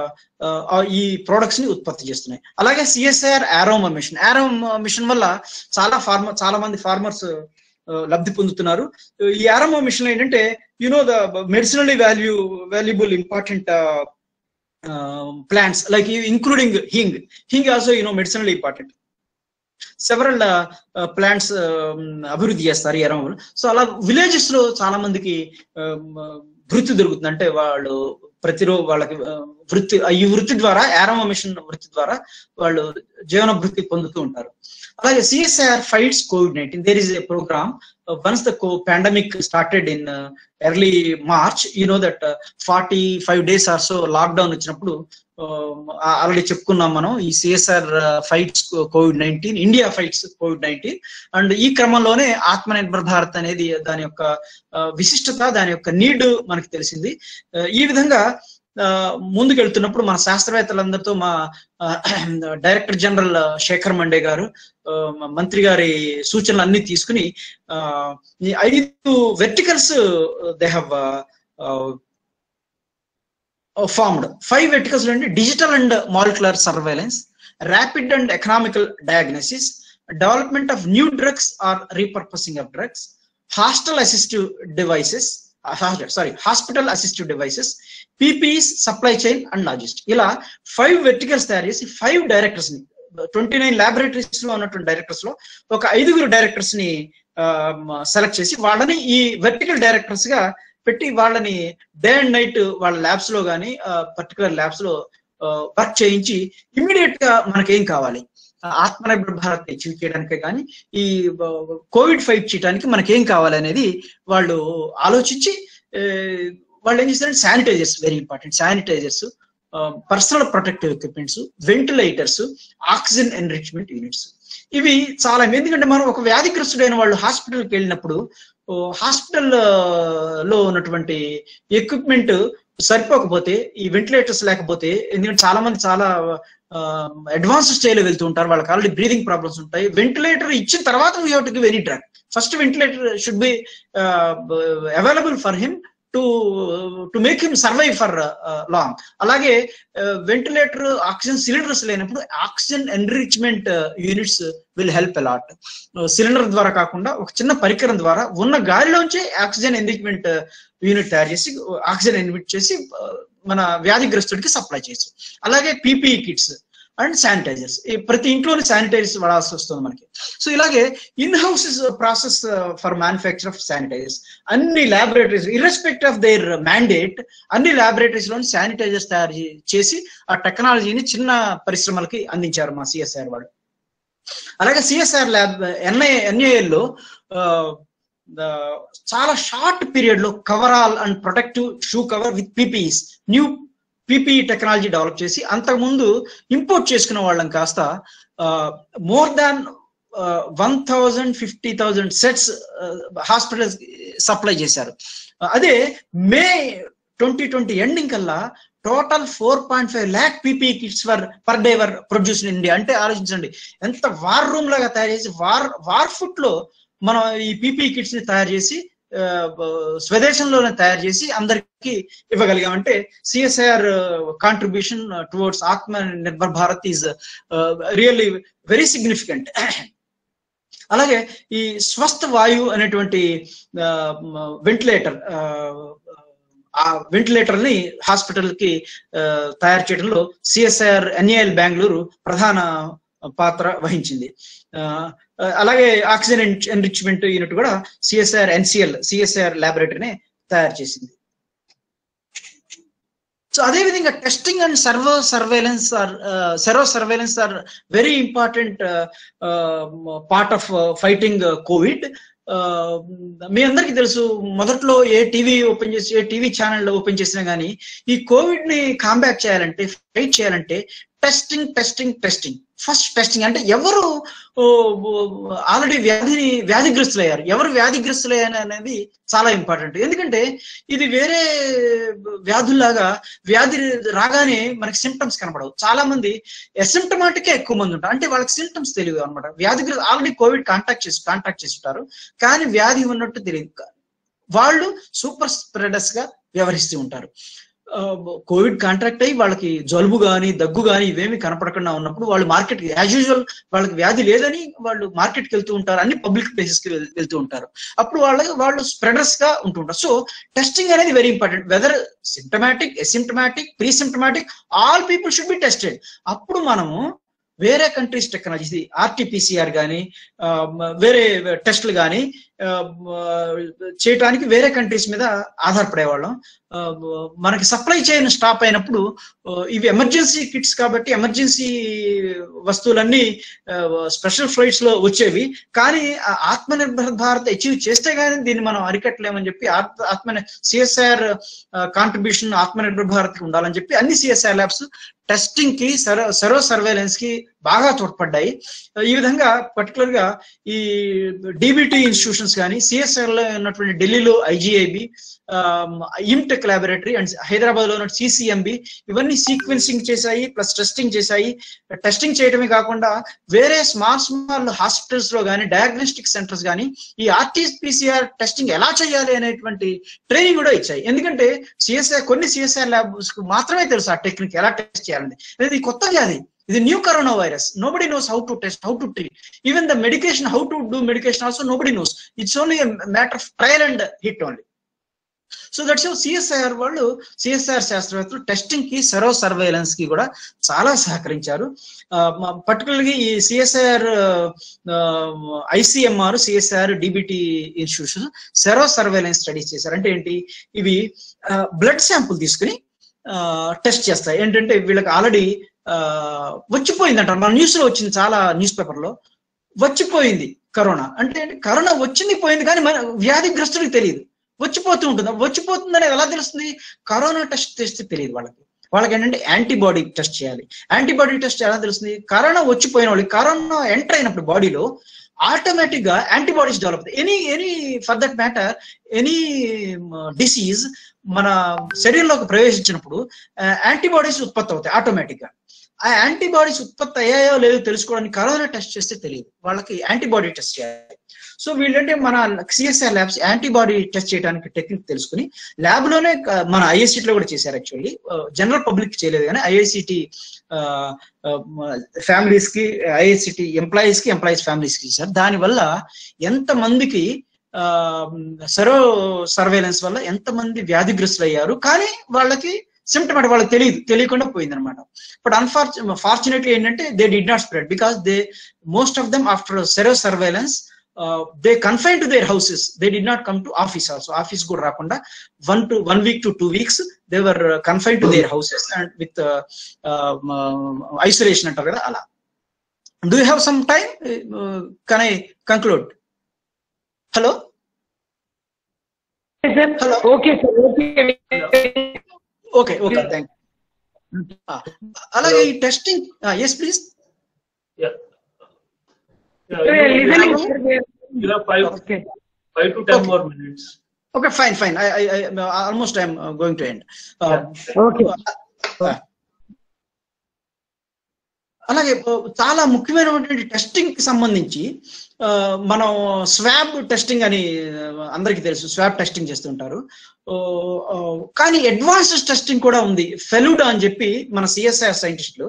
ఈ ప్రొడక్ట్స్ ని ఉత్పత్తి చేస్తున్నాయి అలాగే CSIR aroma mission aroma mission వల్ల చాలా ఫార్మర్ చాలా మంది ఫార్మర్స్ లబ్ధి పొందుతున్నారు ఈ ఆరోమా మిషన్ ఏంటంటే you know the medicinally value valuable important plants like including hing hing also you know medicinally important several plants అభివృద్ధి చేస్తారు ఈ ఎరమలు సో అలా విలేజెస్ లో చాలా మందికి వృత్తి దొరుకుతుంది అంటే వాళ్ళు ప్రతిరోజు వాళ్ళకి వృత్తి ఈ వృత్తి ద్వారా యారమ మిషన్ వృత్తి ద్వారా వాళ్ళు జీవన వృత్తి పొందుతూ ఉంటారు అలాగే CSIR fights COVID nineteen there is a program once the pandemic started in early March you know that forty five days or so lockdown వచ్చినప్పుడు ఆల్రెడీ చెప్పుకున్నాం మనం ఈ CSR fights COVID nineteen India fights COVID nineteen and ఈ క్రమంలోనే ఆత్మనిర్భర్ భారత్ అనేది దాని యొక్క విశిష్టత దాని యొక్క నీడ్ మనకి తెలిసింది ఈ విధంగా ముందుకెళ్తున్నప్పుడు మన శాస్త్రవేత్తలందరితో మా డైరెక్టర్ జనరల్ శేఖర్ మండే గారు మంత్రి గారి సూచనలు అన్ని తీసుకుని ఈ ఐదు verticals they have formed five verticals అండి digital and molecular surveillance rapid and economical diagnosis, development of new drugs or repurposing of drugs, hostile assistive devices, uh, hos- sorry, hospital assistive devices, PPEs, supply chain and logistics. ఇలా five verticals తయారు చేసి five directors ని twenty nine laboratories లో ఉన్నటువంటి directors లో ఒక ఐదుగురు directors ని సెలెక్ట్ చేసి వాళ్ళని ఈ వెర్టికల్ డైరెక్టర్స్ గా పెట్టి వాళ్ళని డే అండ్ నైట్ వాళ్ళ ల్యాబ్స్ లో కానీ పర్టికులర్ ల్యాబ్స్ లో వర్క్ చేయించి ఇమ్మీడియట్ గా మనకేం కావాలి ఆ, ఆత్మనిర్భర్ భారత్ అచీవ్ చేయడానికే కానీ ఈ కోవిడ్ ఫైట్ చేయడానికి మనకేం కావాలి అనేది వాళ్ళు ఆలోచించి ఆ, వాళ్ళు ఏం చేస్తారంటే sanitizers very important sanitizers personal protective equipments ventilators oxygen enrichment units ఇవి చాలా ఎందుకంటే మనం ఒక వ్యాధిగ్రస్తుడైన వాళ్ళు హాస్పిటల్కి వెళ్ళినప్పుడు హాస్పిటల్ లో ఉన్నటువంటి ఎక్విప్మెంట్ సరిపోకపోతే ఈ వెంటిలేటర్స్ లేకపోతే ఎందుకంటే చాలా మంది చాలా అడ్వాన్స్ స్టేజ్ లో వెళ్తూ ఉంటారు వాళ్ళకి ఆల్రెడీ బ్రీదింగ్ ప్రాబ్లమ్స్ ఉంటాయి వెంటిలేటర్ ఇచ్చిన తర్వాత we have to give any drug first ventilator should be available for him to to make him survive for long అలాగే వెంటిలేటర్ ఆక్సిజన్ సిలిండర్స్ లేనప్పుడు oxygen enrichment units will help a lot cylinder ద్వారా కాకుండా ఒక చిన్న పరికరం ద్వారా ఉన్న గాలిలోంచే ఆక్సిజన్ ఎన్రిచ్మెంట్ యూనిట్ తయారు చేసి ఆక్సిజన్ ఎన్రిచ్ చేసి uh, మన వ్యాధిగ్రస్తుడికి సప్లై చేయొచ్చు అలాగే పీపీఈ కిట్స్ అండ్ శానిటైజర్స్ ప్రతి ఇంట్లోనే శానిటైజర్స్ వాడాల్సి వస్తుంది మనకి సో ఇలాగే in house process for manufacture of sanitizers అన్ని laboratories irrespective of their mandate అన్ని ల్యాబొరేటరీస్ లోని శానిటైజర్స్ తయారు చే- చేసి ఆ టెక్నాలజీని చిన్న పరిశ్రమలకి అందించారు మా సిఎస్ఆర్ వాళ్ళు అలాగే సిఎస్ఆర్ ల్యాబ్ ఎన్ఐ ఎన్ఏఎల్లో చాలా షార్ట్ పీరియడ్ లో coverall and protective shoe cover with PPEs new PPE technology develop చేసి అంతకుముందు ఇంపోర్ట్ చేసుకున్న వాళ్ళం కాస్త more than one thousand fifty thousand sets hospitals supply చేశారు అదే మే ట్వంటీ ట్వంటీ ఎండింగ్ కల్లా total four point five lakh PP kits for per day were produce in India అంటే ఆలోచించండి ఎంత వార్ రూమ్ లాగా తయారు చేసి వార్ వార్ ఫుట్ లో మనం ఈ పీపీ కిట్స్ ని తయారు చేసి ఆ, బ- స్వదేశంలోనే తయారు చేసి అందరికి ఇవ్వగలిగామంటే CSIR contribution towards Atma nirbhar Bharat is really very significant అలాగే ఈ స్వస్థ వాయు అనేటువంటి వెంటిలేటర్ ఆ వెంటిలేటర్ ని హాస్పిటల్ కి ఆ, తయారు చేయడంలో సిఎస్ఐఆర్ ఎన్ఏఎల్ బెంగళూరు ప్రధాన పాత్ర వహించింది ఆ, అలాగే ఆక్సిజన్ ఎన్రిచ్మెంట్ యూనిట్ కూడా సిఎస్ఐఆర్ ఎన్సిఎల్ సిఎస్ఐఆర్ ల్యాబొరేటరీని తయారు చేసింది సో అదే విధంగా testing and servo surveillance or sero surveillance are very important part of fighting COVID మీ అందరికీ తెలుసు మొదట్లో ఏ టీవీ ఓపెన్ చేసి ఏ టీవీ ఛానల్ ఓపెన్ చేసినా గానీ ఈ కోవిడ్ ని కాంబ్యాక్ చేయాలంటే ఫైట్ చేయాలంటే testing testing testing first testing అంటే ఎవరు ఆల్రెడీ వ్యాధిని వ్యాధిగ్రస్తులయ్యారు ఎవరు వ్యాధిగ్రస్తులయ్యారు అనేది చాలా ఇంపార్టెంట్ ఎందుకంటే ఇది వేరే వ్యాధుల్లాగా వ్యాధి రాగానే మనకి సిమ్టమ్స్ కనపడవు చాలా మంది అసిమ్టమాటిక్ ఎక్కువ మంది ఉంటారు అంటే వాళ్ళకి సిమ్టమ్స్ తెలియదు అనమాట వ్యాధిగ్రస్త ఆల్రెడీ కోవిడ్ కాంటాక్ట్ చేసి కాంటాక్ట్ చేసి ఉంటారు కానీ వ్యాధి ఉన్నట్టు తెలియదు వాళ్ళు సూపర్ స్ప్రెడర్స్ గా వ్యవహరిస్తూ ఉంటారు కోవిడ్ కాంట్రాక్ట్ అయ్యి వాళ్ళకి జలుబు కానీ దగ్గు కానీ ఇవేమి కనపడకుండా ఉన్నప్పుడు వాళ్ళు మార్కెట్ యాజ్ యూజువల్ వాళ్ళకి వ్యాధి లేదని వాళ్ళు మార్కెట్కి వెళ్తూ ఉంటారు అన్ని పబ్లిక్ ప్లేసెస్ కి వెళ్- వెళ్తూ ఉంటారు అప్పుడు వాళ్ళకి వాళ్ళు స్ప్రెడర్స్ గా ఉంటుంటారు సో టెస్టింగ్ అనేది very important whether symptomatic asymptomatic pre symptomatic all people should be tested అప్పుడు మనము వేరే కంట్రీస్ టెక్నాలజీ ఆర్టీపీసీఆర్ కానీ వేరే టెస్టులు కానీ చేయటానికి వేరే కంట్రీస్ మీద ఆధారపడేవాళ్ళం ఆ, మనకి సప్లై చైన్ స్టాప్ అయినప్పుడు ఆ, ఇవి ఎమర్జెన్సీ కిట్స్ కాబట్టి ఎమర్జెన్సీ వస్తువులన్నీ స్పెషల్ ఫ్లైట్స్ లో వచ్చేవి కానీ ఆ ఆత్మనిర్భర్ భారత్ అచీవ్ చేస్తే గానీ దీన్ని మనం అరికట్టలేమని చెప్పి ఆత్మ ఆత్మ సిఎస్ఆర్ కాంట్రిబ్యూషన్ ఆత్మనిర్భర్ భారత్ కి ఉండాలని చెప్పి అన్ని సిఎస్ఆర్ ల్యాబ్స్ టెస్టింగ్ కి సర్వ సర్వ సర్వేలెన్స్ కి బాగా తోడ్పడ్డాయి ఈ విధంగా పర్టికులర్ గా ఈ డిబిటి ఇన్స్టిట్యూషన్స్ కానీ సిఎస్ఆర్ లో ఉన్నటువంటి ఢిల్లీలో IGIB IMTECH laboratory and Hyderabad లో ఉన్న సిసిఎంబి ఇవన్నీ సీక్వెన్సింగ్ చేశాయి ప్లస్ టెస్టింగ్ చేశాయి టెస్టింగ్ చేయడమే కాకుండా వేరే స్మాల్ స్మాల్ హాస్పిటల్స్ లో కానీ డయాగ్నోస్టిక్ సెంటర్స్ కానీ ఈ ఆర్టీపీసీఆర్ టెస్టింగ్ ఎలా చేయాలి అనేటువంటి ట్రైనింగ్ కూడా ఇచ్చాయి ఎందుకంటే సిఎస్ఆర్ కొన్ని సిఎస్ఆర్ ల్యాబ్స్ కు మాత్రమే తెలుసు ఆ టెక్నిక్ ఎలా టెస్ట్ చేయాలని ఇది కొత్త వ్యాధి ఇది new corona virus nobody knows how to test how to treat even the medication how to do medication also nobody knows it's only matter of trial and hit only so that's CSIR వాళ్ళు CSIR శాస్త్రవేత్తలు testing కి sero surveillance కి కూడా చాలా సహకరించారు పర్టికులర్గా ఈ CSIR ICMR CSIR DBT institution sero surveillance studies చేశారు అంటే ఏంటి ఇవి బ్లడ్ శాంపుల్ తీసుకుని టెస్ట్ చేస్తాయి ఏంటంటే వీళ్ళకి ఆల్రెడీ వచ్చిపోయిందంట మన న్యూస్ లో వచ్చింది చాలా న్యూస్ పేపర్ లో వచ్చిపోయింది కరోనా అంటే కరోనా వచ్చింది పోయింది కానీ మన వ్యాధిగ్రస్తుడికి తెలియదు వచ్చిపోతూ ఉంటుంది వచ్చిపోతుందని ఎలా తెలుస్తుంది కరోనా టెస్ట్ చేస్తే తెలియదు వాళ్ళకి వాళ్ళకి ఏంటంటే యాంటీబాడీ టెస్ట్ చేయాలి యాంటీబాడీ టెస్ట్ ఎలా తెలుస్తుంది కరోనా వచ్చిపోయిన వాళ్ళకి కరోనా ఎంటర్ అయినప్పుడు బాడీలో ఆటోమేటిక్ గా యాంటీబాడీస్ డెవలప్ అవుతాయి any any for that matter any disease మన శరీరంలోకి ప్రవేశించినప్పుడు యాంటీబాడీస్ ఉత్పత్తి అవుతాయి ఆటోమేటిక్ గా ఆ యాంటీబాడీస్ ఉత్పత్తి అయ్యాయో లేదో తెలుసుకోవడానికి కరోనా టెస్ట్ చేస్తే తెలియదు వాళ్ళకి యాంటీబాడీ టెస్ట్ చేయాలి సో వీళ్ళంటే మన సిఎస్ఆర్ ల్యాబ్స్ యాంటీబాడీ టెస్ట్ చేయడానికి టెక్నిక్ తెలుసుకుని ల్యాబ్ లోనే మన ఐఐసిటీ లో కూడా చేశారు యాక్చువల్లీ జనరల్ పబ్లిక్ చేయలేదు కానీ ఐఐసిటి ఫ్యామిలీస్ కి ఐఐసిటి ఎంప్లాయీస్ కి ఎంప్లాయీస్ ఫ్యామిలీస్ కి చేశారు దానివల్ల ఎంత మందికి సరో సర్వేలెన్స్ వల్ల ఎంతమంది వ్యాధిగ్రస్తులు అయ్యారు కానీ వాళ్ళకి సిమ్టమేటిక్ వాళ్ళకి తెలియదు తెలియకుండా పోయింది అనమాట బట్ అన్ఫార్చు ఫార్చునేట్లీ ఏంటంటే they did not spread because they most of them after sero surveillance they confined to their houses they did not come to office also office కూడా రాకుండా one to one week to two weeks they were confined to their houses and with isolation అంటారు కదా అలా do have some time can I conclude hello hello okay sir okay okay okay thank అలాగే ఈ testing yes please Yeah. Yeah, you, you listening have, you have five, okay five to ten Okay. more minutes. Okay fine fine I I almost I'm going to end okay అలాగే uh, చాలా ముఖ్యమైనటువంటి testing కి సంబంధించి uh, మనం swab testing అని uh, అందరికీ తెలుసు swab testing చేస్తుంటారు Uh, uh, కానీ అడ్వాన్స్డ్ టెస్టింగ్ కూడా ఉంది ఫెలుడా అని చెప్పి మన సిఎస్ఆర్ సైంటిస్టులు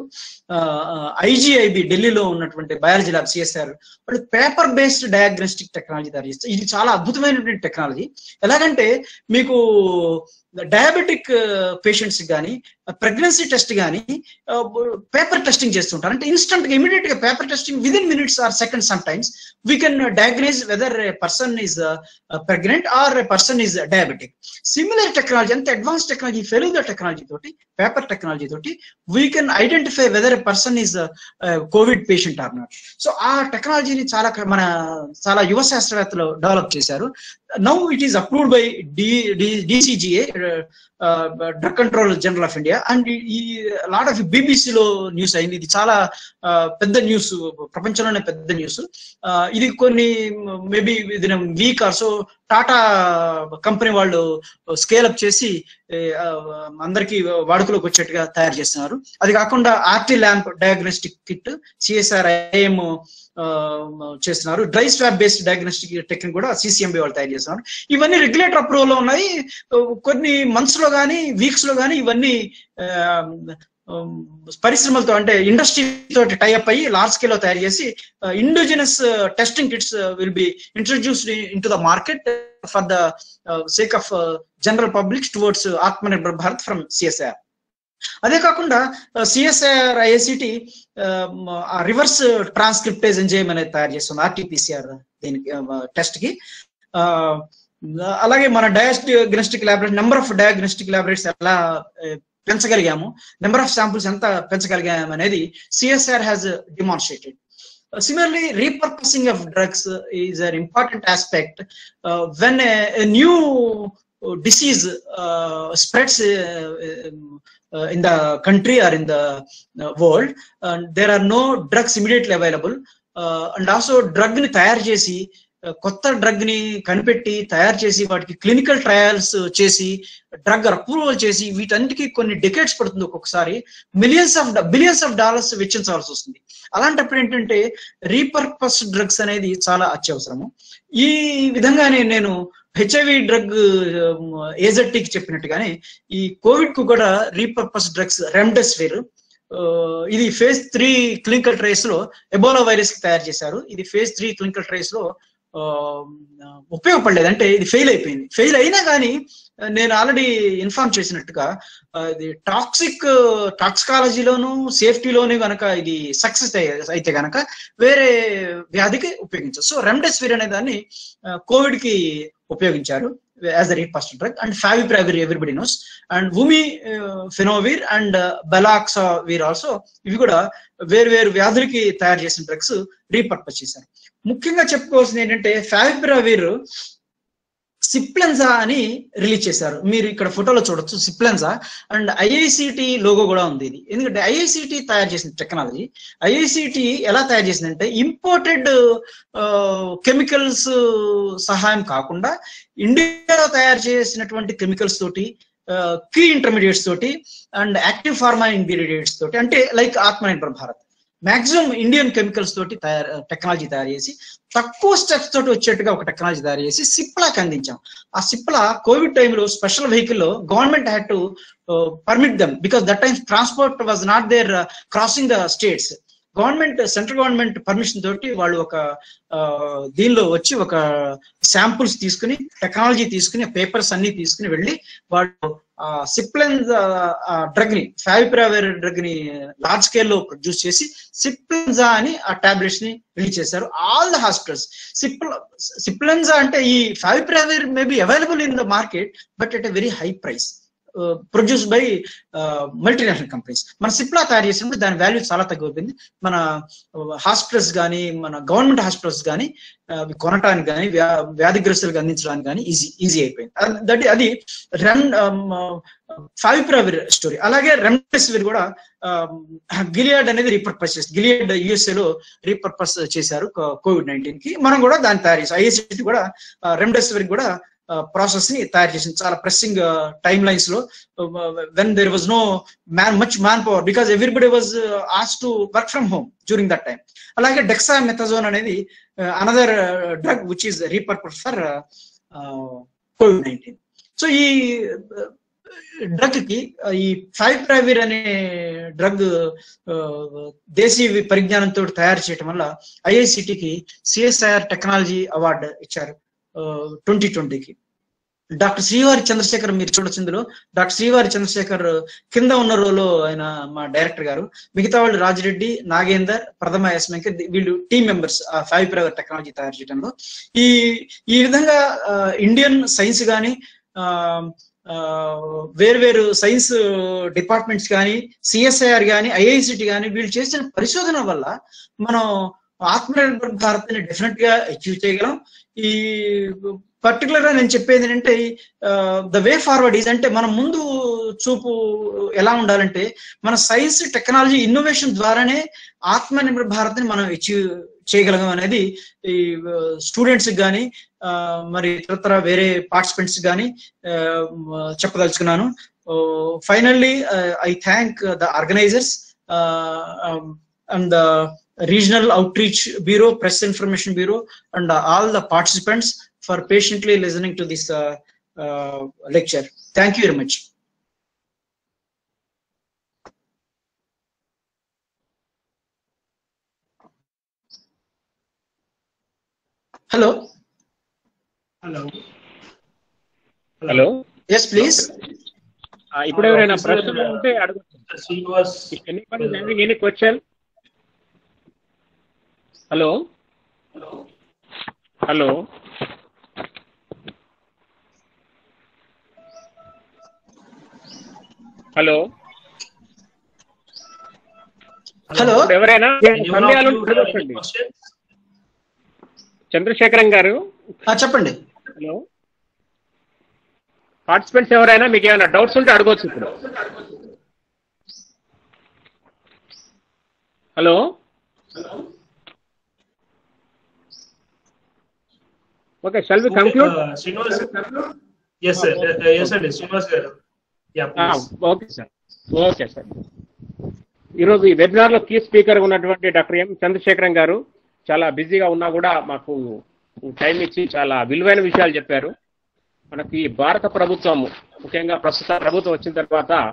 ఐజిఐబి ఢిల్లీలో ఉన్నటువంటి బయాలజీ ల్యాబ్ సిఎస్ఆర్ వాళ్ళు పేపర్ బేస్డ్ డయాగ్నోస్టిక్ టెక్నాలజీ తయారు చేస్తారు ఇది చాలా అద్భుతమైనటువంటి టెక్నాలజీ ఎలాగంటే మీకు డయాబెటిక్ పేషెంట్స్ కానీ ప్రెగ్నెన్సీ టెస్ట్ కానీ పేపర్ టెస్టింగ్ చేస్తుంటారు అంటే ఇన్స్టంట్ గా ఇమీడియట్ గా paper testing with in minutes or second sometimes we can diagnose whether person is pregnant or person is diabetic similar technology అంత advance technology Feluda technology తోటి paper technology తోటి we can identify whether person is COVID patient or not so ఆ టెక్నాలజీని చాలా క- మన చాలా యువ శాస్త్రవేత్తలు డెవలప్ చేశారు now it is approved by the DCGA drug control general of India and ఈ లాట్ ఆఫ్ బీబీసీలో న్యూస్ అయింది ఇది చాలా ఆ, పెద్ద న్యూస్ ప్రపంచంలోనే పెద్ద న్యూస్ ఇది కొన్ని maybe within week or so Tata company వాళ్ళు స్కేల్ అప్ చేసి ఏ, ఆ, అందరికీ వాడుకలోకి వచ్చేట్టుగా తయారు చేస్తున్నారు అది కాకుండా RT lamp diagnostic kit CSR IM చేస్తున్నారు dry swab based diagnostic technique కూడా సిసిఎంబి వాళ్ళు తయారు చేస్తున్నారు ఇవన్నీ రెగ్యులేటర్ అప్రూవల్ లో ఉన్నాయి కొన్ని మంత్స్ లో కానీ వీక్స్ లో కానీ ఇవన్నీ ఆ, ఉమ్, పరిశ్రమలతో అంటే ఇండస్ట్రీ తోటి టైఅప్ అయ్యి లార్జ్ స్కేల్ లో తయారు చేసి indigenous testing kits will be introduced in to the market for the sake of general public towards Atmanirbhar Bharat from CSR అదే కాకుండా CSR IICT reverse transcriptase enzyme అనేది తయారు చేస్తుంది ఆర్టీపీసీఆర్ దీనికి టెస్ట్ కి ఆ, అలాగే మన diagnostic laboratory number of diagnostic laboratories ఎలా ఆ, పెంచగలిగాము నెంబర్ ఆఫ్ శాంపుల్స్ ఎంత పెంచగలిగాము అనేది CSR has demonstrated similarly repurposing of drugs uh, is an important aspect uh, when a, a new disease uh, spreads uh, uh, in the country or in the uh, world and there are no drugs immediately available uh, and also drug ని తయారు చేసి uh, కొత్త drug ని కనిపెట్టి తయారు చేసి వాటికి clinical trials చేసి డ్రగ్ అప్రూవల్ చేసి వీటన్నిటికీ కొన్ని డెకేట్స్ పడుతుంది ఒక్కొక్కసారి millions of billions of dollars వెచ్చించాల్సి వస్తుంది అలాంటప్పుడు ఏంటంటే రీపర్పస్ డ్రగ్స్ అనేది చాలా అత్యవసరము ఈ విధంగానే నేను హెచ్ఐవి డ్రగ్ ఏజెట్టీకి చెప్పినట్టుగానే ఈ కోవిడ్ కు కూడా రీపర్పస్ డ్రగ్స్ రెమ్డెసివిర్ ఇది ఫేజ్ త్రీ క్లినికల్ ట్రేస్ లో ఎబోలా వైరస్ కి తయారు చేశారు ఇది ఫేజ్ త్రీ క్లినికల్ ట్రేస్ లో ఆ, ఉపయోగపడలేదు అంటే ఇది ఫెయిల్ అయిపోయింది ఫెయిల్ అయినా కానీ నేను ఆల్రెడీ ఇన్ఫార్మ్ చేసినట్టుగా ఆ, ఇది టాక్సిక్ టాక్సికాలజీలోను సేఫ్టీలోను గనక ఇది సక్సెస్ అయితే గనక వేరే వ్యాధికి ఉపయోగించవచ్చు సో రెమ్డెసివిర్ అనే దాన్ని కోవిడ్ కి ఉపయోగించారు యాజ్ ద రీట్ first drug and favipiravir everybody knows and umifenovir and baloxavir also ఇవి కూడా వేరు వేరు వ్యాధులకి తయారు చేసిన డ్రగ్స్ రీపర్పస్ చేశారు ముఖ్యంగా చెప్పుకోవాల్సింది ఏంటంటే ఫావిప్రావిర్ సిప్లెన్జా అని రిలీజ్ చేశారు మీరు ఇక్కడ ఫోటోలో చూడొచ్చు సిప్లెన్జా అండ్ ఐఐసిటి లోగో కూడా ఉంది ఇది ఎందుకంటే ఐఐసిటి తయారు చేసిన టెక్నాలజీ ఐఐసిటి ఎలా తయారు చేసిందంటే ఇంపోర్టెడ్ కెమికల్స్ సహాయం కాకుండా ఇండియాలో తయారు చేసినటువంటి కెమికల్స్ తోటి కీ ఇంటర్మీడియట్స్ తోటి అండ్ యాక్టివ్ ఫార్మా ఇంగ్రీడియంట్స్ తోటి అంటే like Atmanirbhar Bharat maximum Indian chemicals తోటి తయారు టెక్నాలజీ తయారు చేసి తక్కువ స్టెప్స్ తోటి వచ్చేట్టుగా ఒక టెక్నాలజీ తయారు చేసి సిప్లాకి అందించాం ఆ సిప్లా కోవిడ్ టైంలో స్పెషల్ వెహికల్ లో government had to permit them because that time transport was not there crossing the states government central government permission తోటి వాళ్ళు ఒక ఆ, దీనిలో వచ్చి ఒక శాంపుల్స్ తీసుకుని టెక్నాలజీ తీసుకుని పేపర్స్ అన్ని తీసుకుని వెళ్ళి వాళ్ళు సిప్లెన్ డ్రగ్ ని ఫావిప్రావేర్ డ్రగ్ ని లార్జ్ స్కేల్ లో ప్రొడ్యూస్ చేసి సిప్లెన్జా అని ఆ టాబ్లెట్స్ ని రిలీజ్ చేశారు all the hospitals Cipla Ciplenza అంటే ఈ favipiravir may be available in the market but at a very high price produce by multinational companies మన సిప్లా తయారు చేసినప్పుడు దాని వాల్యూ చాలా తగ్గిపోయింది మన హాస్పిటల్స్ కానీ మన గవర్నమెంట్ హాస్పిటల్స్ కానీ అవి కొనటానికి కానీ వ్యాధిగ్రస్తులకు అందించడానికి కానీ ఈజీ ఈజీ అయిపోయింది దట్ అది రెమ్ ఫావిప్రావిర్ స్టోరీ అలాగే రెమ్డెసివిర్ కూడా గిలియాడ్ అనేది రీపర్పస్ చేసి గిలియాడ్ యుఎస్ఏ లో రీపర్పస్ చేశారు కోవిడ్ నైన్టీన్ కి మనం కూడా దాన్ని తయారు చేసాం ఐఎస్ఐటి కూడా రెమ్డెసివిర్ కూడా ప్రాసెస్ ని తయారు చేసింది చాలా ప్రెస్సింగ్ టైమ్ లైన్స్ లో when there was no man much man power because everybody was ఆస్ to work from home during that time అలాగే డెక్సా మెథజోన్ అనేది another drug which is repurpose for COVID nineteen so ఈ drug కి ఈ five ప్రైవిర్ అనే drug దేశీ పరిజ్ఞానంతో తయారు చేయడం వల్ల ఐఐసిటికి సిఎస్ఐఆర్ టెక్నాలజీ అవార్డు ఇచ్చారు ట్వంటీ ట్వంటీకి డాక్టర్ శ్రీవారి చంద్రశేఖర్ మీరు చూడొచ్చు ఇందులో డాక్టర్ శ్రీవారి చంద్రశేఖర్ కింద ఉన్న రోలో ఆయన మా డైరెక్టర్ గారు మిగతా వాళ్ళు రాజిరెడ్డి నాగేందర్ ప్రథమ ఎస్మెంక వీళ్ళు team members favipiravir technology తయారు చేయడంలో ఈ ఈ విధంగా ఇండియన్ సైన్స్ కానీ వేరు వేరు సైన్స్ డిపార్ట్మెంట్స్ కానీ సిఎస్ఐఆర్ కానీ ఐఐసిటి కానీ వీళ్ళు చేసిన పరిశోధన వల్ల మనం ఆత్మనిర్భర్ భారత్ ని డెఫినెట్ గా అచీవ్ చేయగలం ఈ పర్టికులర్ గా నేను చెప్పేది ఏంటంటే ద వే ఫార్వర్డ్ ఈజ్ అంటే మన ముందు చూపు ఎలా ఉండాలంటే మన సైన్స్ టెక్నాలజీ ఇన్నోవేషన్ ద్వారానే ఆత్మనిర్భర్ భారత్ ని మనం అచీవ్ చేయగలం అనేది ఈ స్టూడెంట్స్ కానీ మరి ఇతరత్ర వేరే పార్టిసిపెంట్స్ కానీ చెప్పదలుచుకున్నాను finally I thank the organizers and the regional outreach bureau press information bureau and uh, all the participants for patiently listening to this uh, uh, lecture thank you very much hello hello hello yes please ఇప్పుడు ఎవరైనా ప్రశ్నలు ఉంటే అడగచ్చు Srinivas any having any question hello hello hello hello ఎవరైనా Any one of సందేహాలు you ఉంటే have any అడగొచ్చండి questions? Chandrasekharam garu చెప్పండి హలో పార్టిసిపెంట్స్ ఎవరైనా మీకు ఏమైనా డౌట్స్ ఉంటే అడగవచ్చు ఇప్పుడు hello okay shall we conclude Uh, Srinivas yes sir yes అండి Srinivas garu yeah okay sir okay sir ఈరోజు ఈ వెబినార్ లో కీ స్పీకర్ ఉన్నటువంటి డాక్టర్ ఎం చంద్రశేఖరం గారు చాలా బిజీగా ఉన్నా కూడా మాకు టైం ఇచ్చి చాలా విలువైన విషయాలు చెప్పారు మనకి భారత ప్రభుత్వం ముఖ్యంగా ప్రస్తుత ప్రభుత్వం వచ్చిన తర్వాత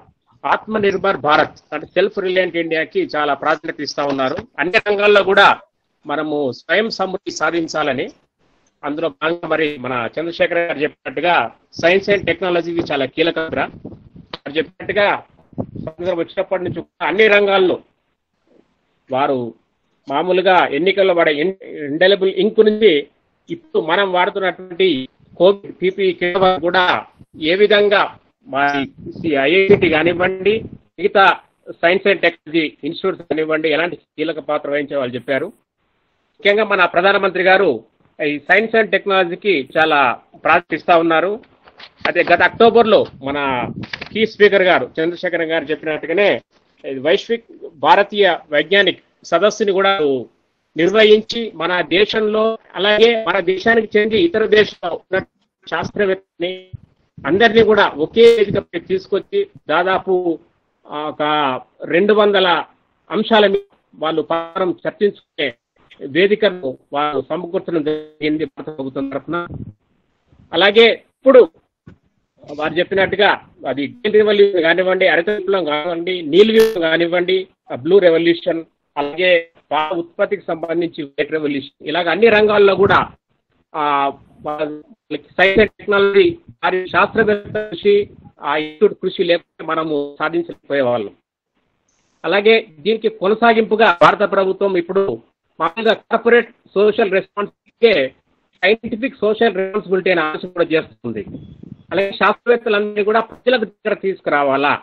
ఆత్మ నిర్భర్ భారత్ అంటే సెల్ఫ్ రిలయంట్ ఇండియాకి చాలా ప్రాధాన్యత ఇస్తా ఉన్నారు అన్ని రంగాల్లో కూడా మనము స్వయం సమృద్ధి సాధించాలని అందులో భాగంగా మరి మన చంద్రశేఖర్ గారు చెప్పినట్టుగా సైన్స్ అండ్ టెక్నాలజీ చాలా కీలకం వారు చెప్పినట్టుగా స్వాతంత్రం వచ్చినప్పటి నుంచి కూడా అన్ని రంగాల్లో వారు మామూలుగా ఎన్నికల్లో వాడే ఇండెలబుల్ ఇంక్ నుంచి ఇప్పుడు మనం వాడుతున్నటువంటి కోవిడ్ పీపీ కూడా ఏ విధంగా మా ఐఐటి కానివ్వండి మిగతా సైన్స్ అండ్ టెక్నాలజీ ఇన్స్టిట్యూట్స్ కానివ్వండి ఎలాంటి కీలక పాత్ర వహించే వాళ్ళు చెప్పారు ముఖ్యంగా మన ప్రధానమంత్రి గారు ఈ సైన్స్ అండ్ టెక్నాలజీకి చాలా ప్రాధాన్యత ఇస్తా ఉన్నారు అదే గత అక్టోబర్ లో మన కీ స్పీకర్ గారు చంద్రశేఖర్ గారు చెప్పినట్టుగానే ఇది వైశ్విక్ భారతీయ వైజ్ఞానిక్ సదస్సుని కూడా నిర్వహించి మన దేశంలో అలాగే మన దేశానికి చెంది ఇతర దేశాల్లో ఉన్న శాస్త్రవేత్తని అందరినీ కూడా ఒకే వేదికపై తీసుకొచ్చి దాదాపు ఆ, ఒక రెండు వందల అంశాల మీద వాళ్ళు పారం చర్చించుకునే వేదికను వారు సమకూర్చడం జరిగింది భారత ప్రభుత్వం తరఫున అలాగే ఇప్పుడు వారు చెప్పినట్టుగా అది గ్రీన్ రెవల్యూషన్ కానివ్వండి హరిత విప్లవం కానివ్వండి నీల్ విప్లవం కానివ్వండి బ్లూ రెవల్యూషన్ అలాగే పాల ఉత్పత్తికి సంబంధించి వైట్ రెవల్యూషన్ ఇలాగ అన్ని రంగాల్లో కూడా ఆ సైన్స్ అండ్ టెక్నాలజీ వారి శాస్త్రవేత్త కృషి ఆ ఇన్స్టిట్యూట్ కృషి లేకపోతే మనము సాధించకపోయే వాళ్ళం అలాగే దీనికి కొనసాగింపుగా భారత ప్రభుత్వం ఇప్పుడు మామూలుగా corporate social responsibility scientific social responsibility అనే ఆలోచన కూడా చేస్తుంది అలాగే శాస్త్రవేత్తలందరినీ కూడా ప్రజలకు దగ్గర తీసుకురావాలా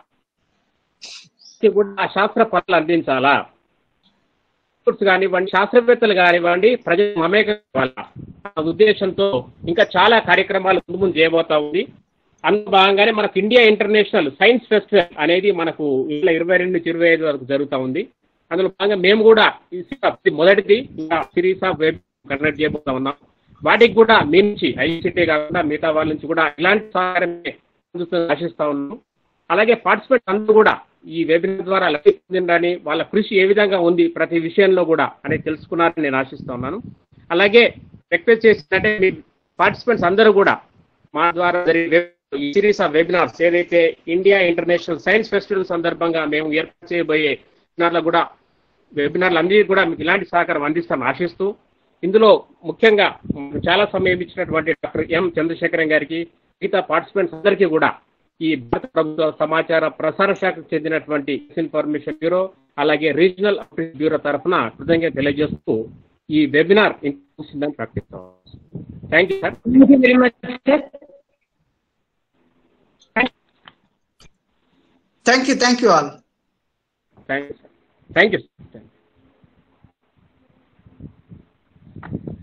ఇది కూడా ఆ శాస్త్ర పనులు అందించాలా ఇన్స్టిట్యూట్స్ కానివ్వండి శాస్త్రవేత్తలు కానివ్వండి ప్రజలు మమేకం కావాలా ఆ ఉద్దేశంతో ఇంకా చాలా కార్యక్రమాలు ముందు ముందు చేయబోతా ఉంది అందులో భాగంగానే మనకు ఇండియా ఇంటర్నేషనల్ సైన్స్ ఫెస్టివల్ అనేది మనకు ఇలా ఇరవై రెండు నుంచి ఇరవై ఐదు వరకు జరుగుతూ ఉంది అందులో భాగంగా మేము కూడా ఈ సి- మొదటిది ఇంకా సిరీస్ ఆఫ్ వెబ్ కండక్ట్ చేయబోతా ఉన్నాం వాటికి కూడా మీ నుంచి ఐసీటీ కాకుండా మిగతా వాళ్ళ నుంచి కూడా ఇలాంటి సహకారమే అందుతుందని ఆశిస్తా ఉన్నాం అలాగే పార్టిసిపేట్ అందరూ కూడా ఈ వెబినార్ ద్వారా లబ్ధి పొందిందని వాళ్ళ కృషి ఏ విధంగా ఉంది ప్రతి విషయంలో కూడా అనేది తెలుసుకున్నారని నేను ఆశిస్తా ఉన్నాను అలాగే రిక్వెస్ట్ చేసిందంటే మీ పార్టిసిపెంట్స్ అందరూ కూడా మా ద్వారా జరిగే ఈ సిరీస్ ఆఫ్ వెబినార్స్ ఏదైతే ఇండియా ఇంటర్నేషనల్ సైన్స్ ఫెస్టివల్ సందర్భంగా మేము ఏర్పాటు చేయబోయే వెబినార్లు కూడా వెబినార్లు అన్ని కూడా మీకు ఇలాంటి సహకారం అందిస్తాను ఆశిస్తూ ఇందులో ముఖ్యంగా మాకు చాలా సమయం ఇచ్చినటువంటి డాక్టర్ ఎం చంద్రశేఖరం గారికి మిగతా పార్టిసిపెంట్స్ అందరికీ కూడా ఈ భారత ప్రభుత్వ సమాచార ప్రసార శాఖకు చెందినటువంటి ఇన్ఫర్మేషన్ బ్యూరో అలాగే రీజనల్ అఫీస్ బ్యూరో తరఫున కృతజ్ఞత తెలియజేస్తూ ఈ వెబినార్ ఇంటుందని ప్రకటిస్తాం thank you sir Thank you very much, sir. Thank you, thank you all. Thank you sir thank you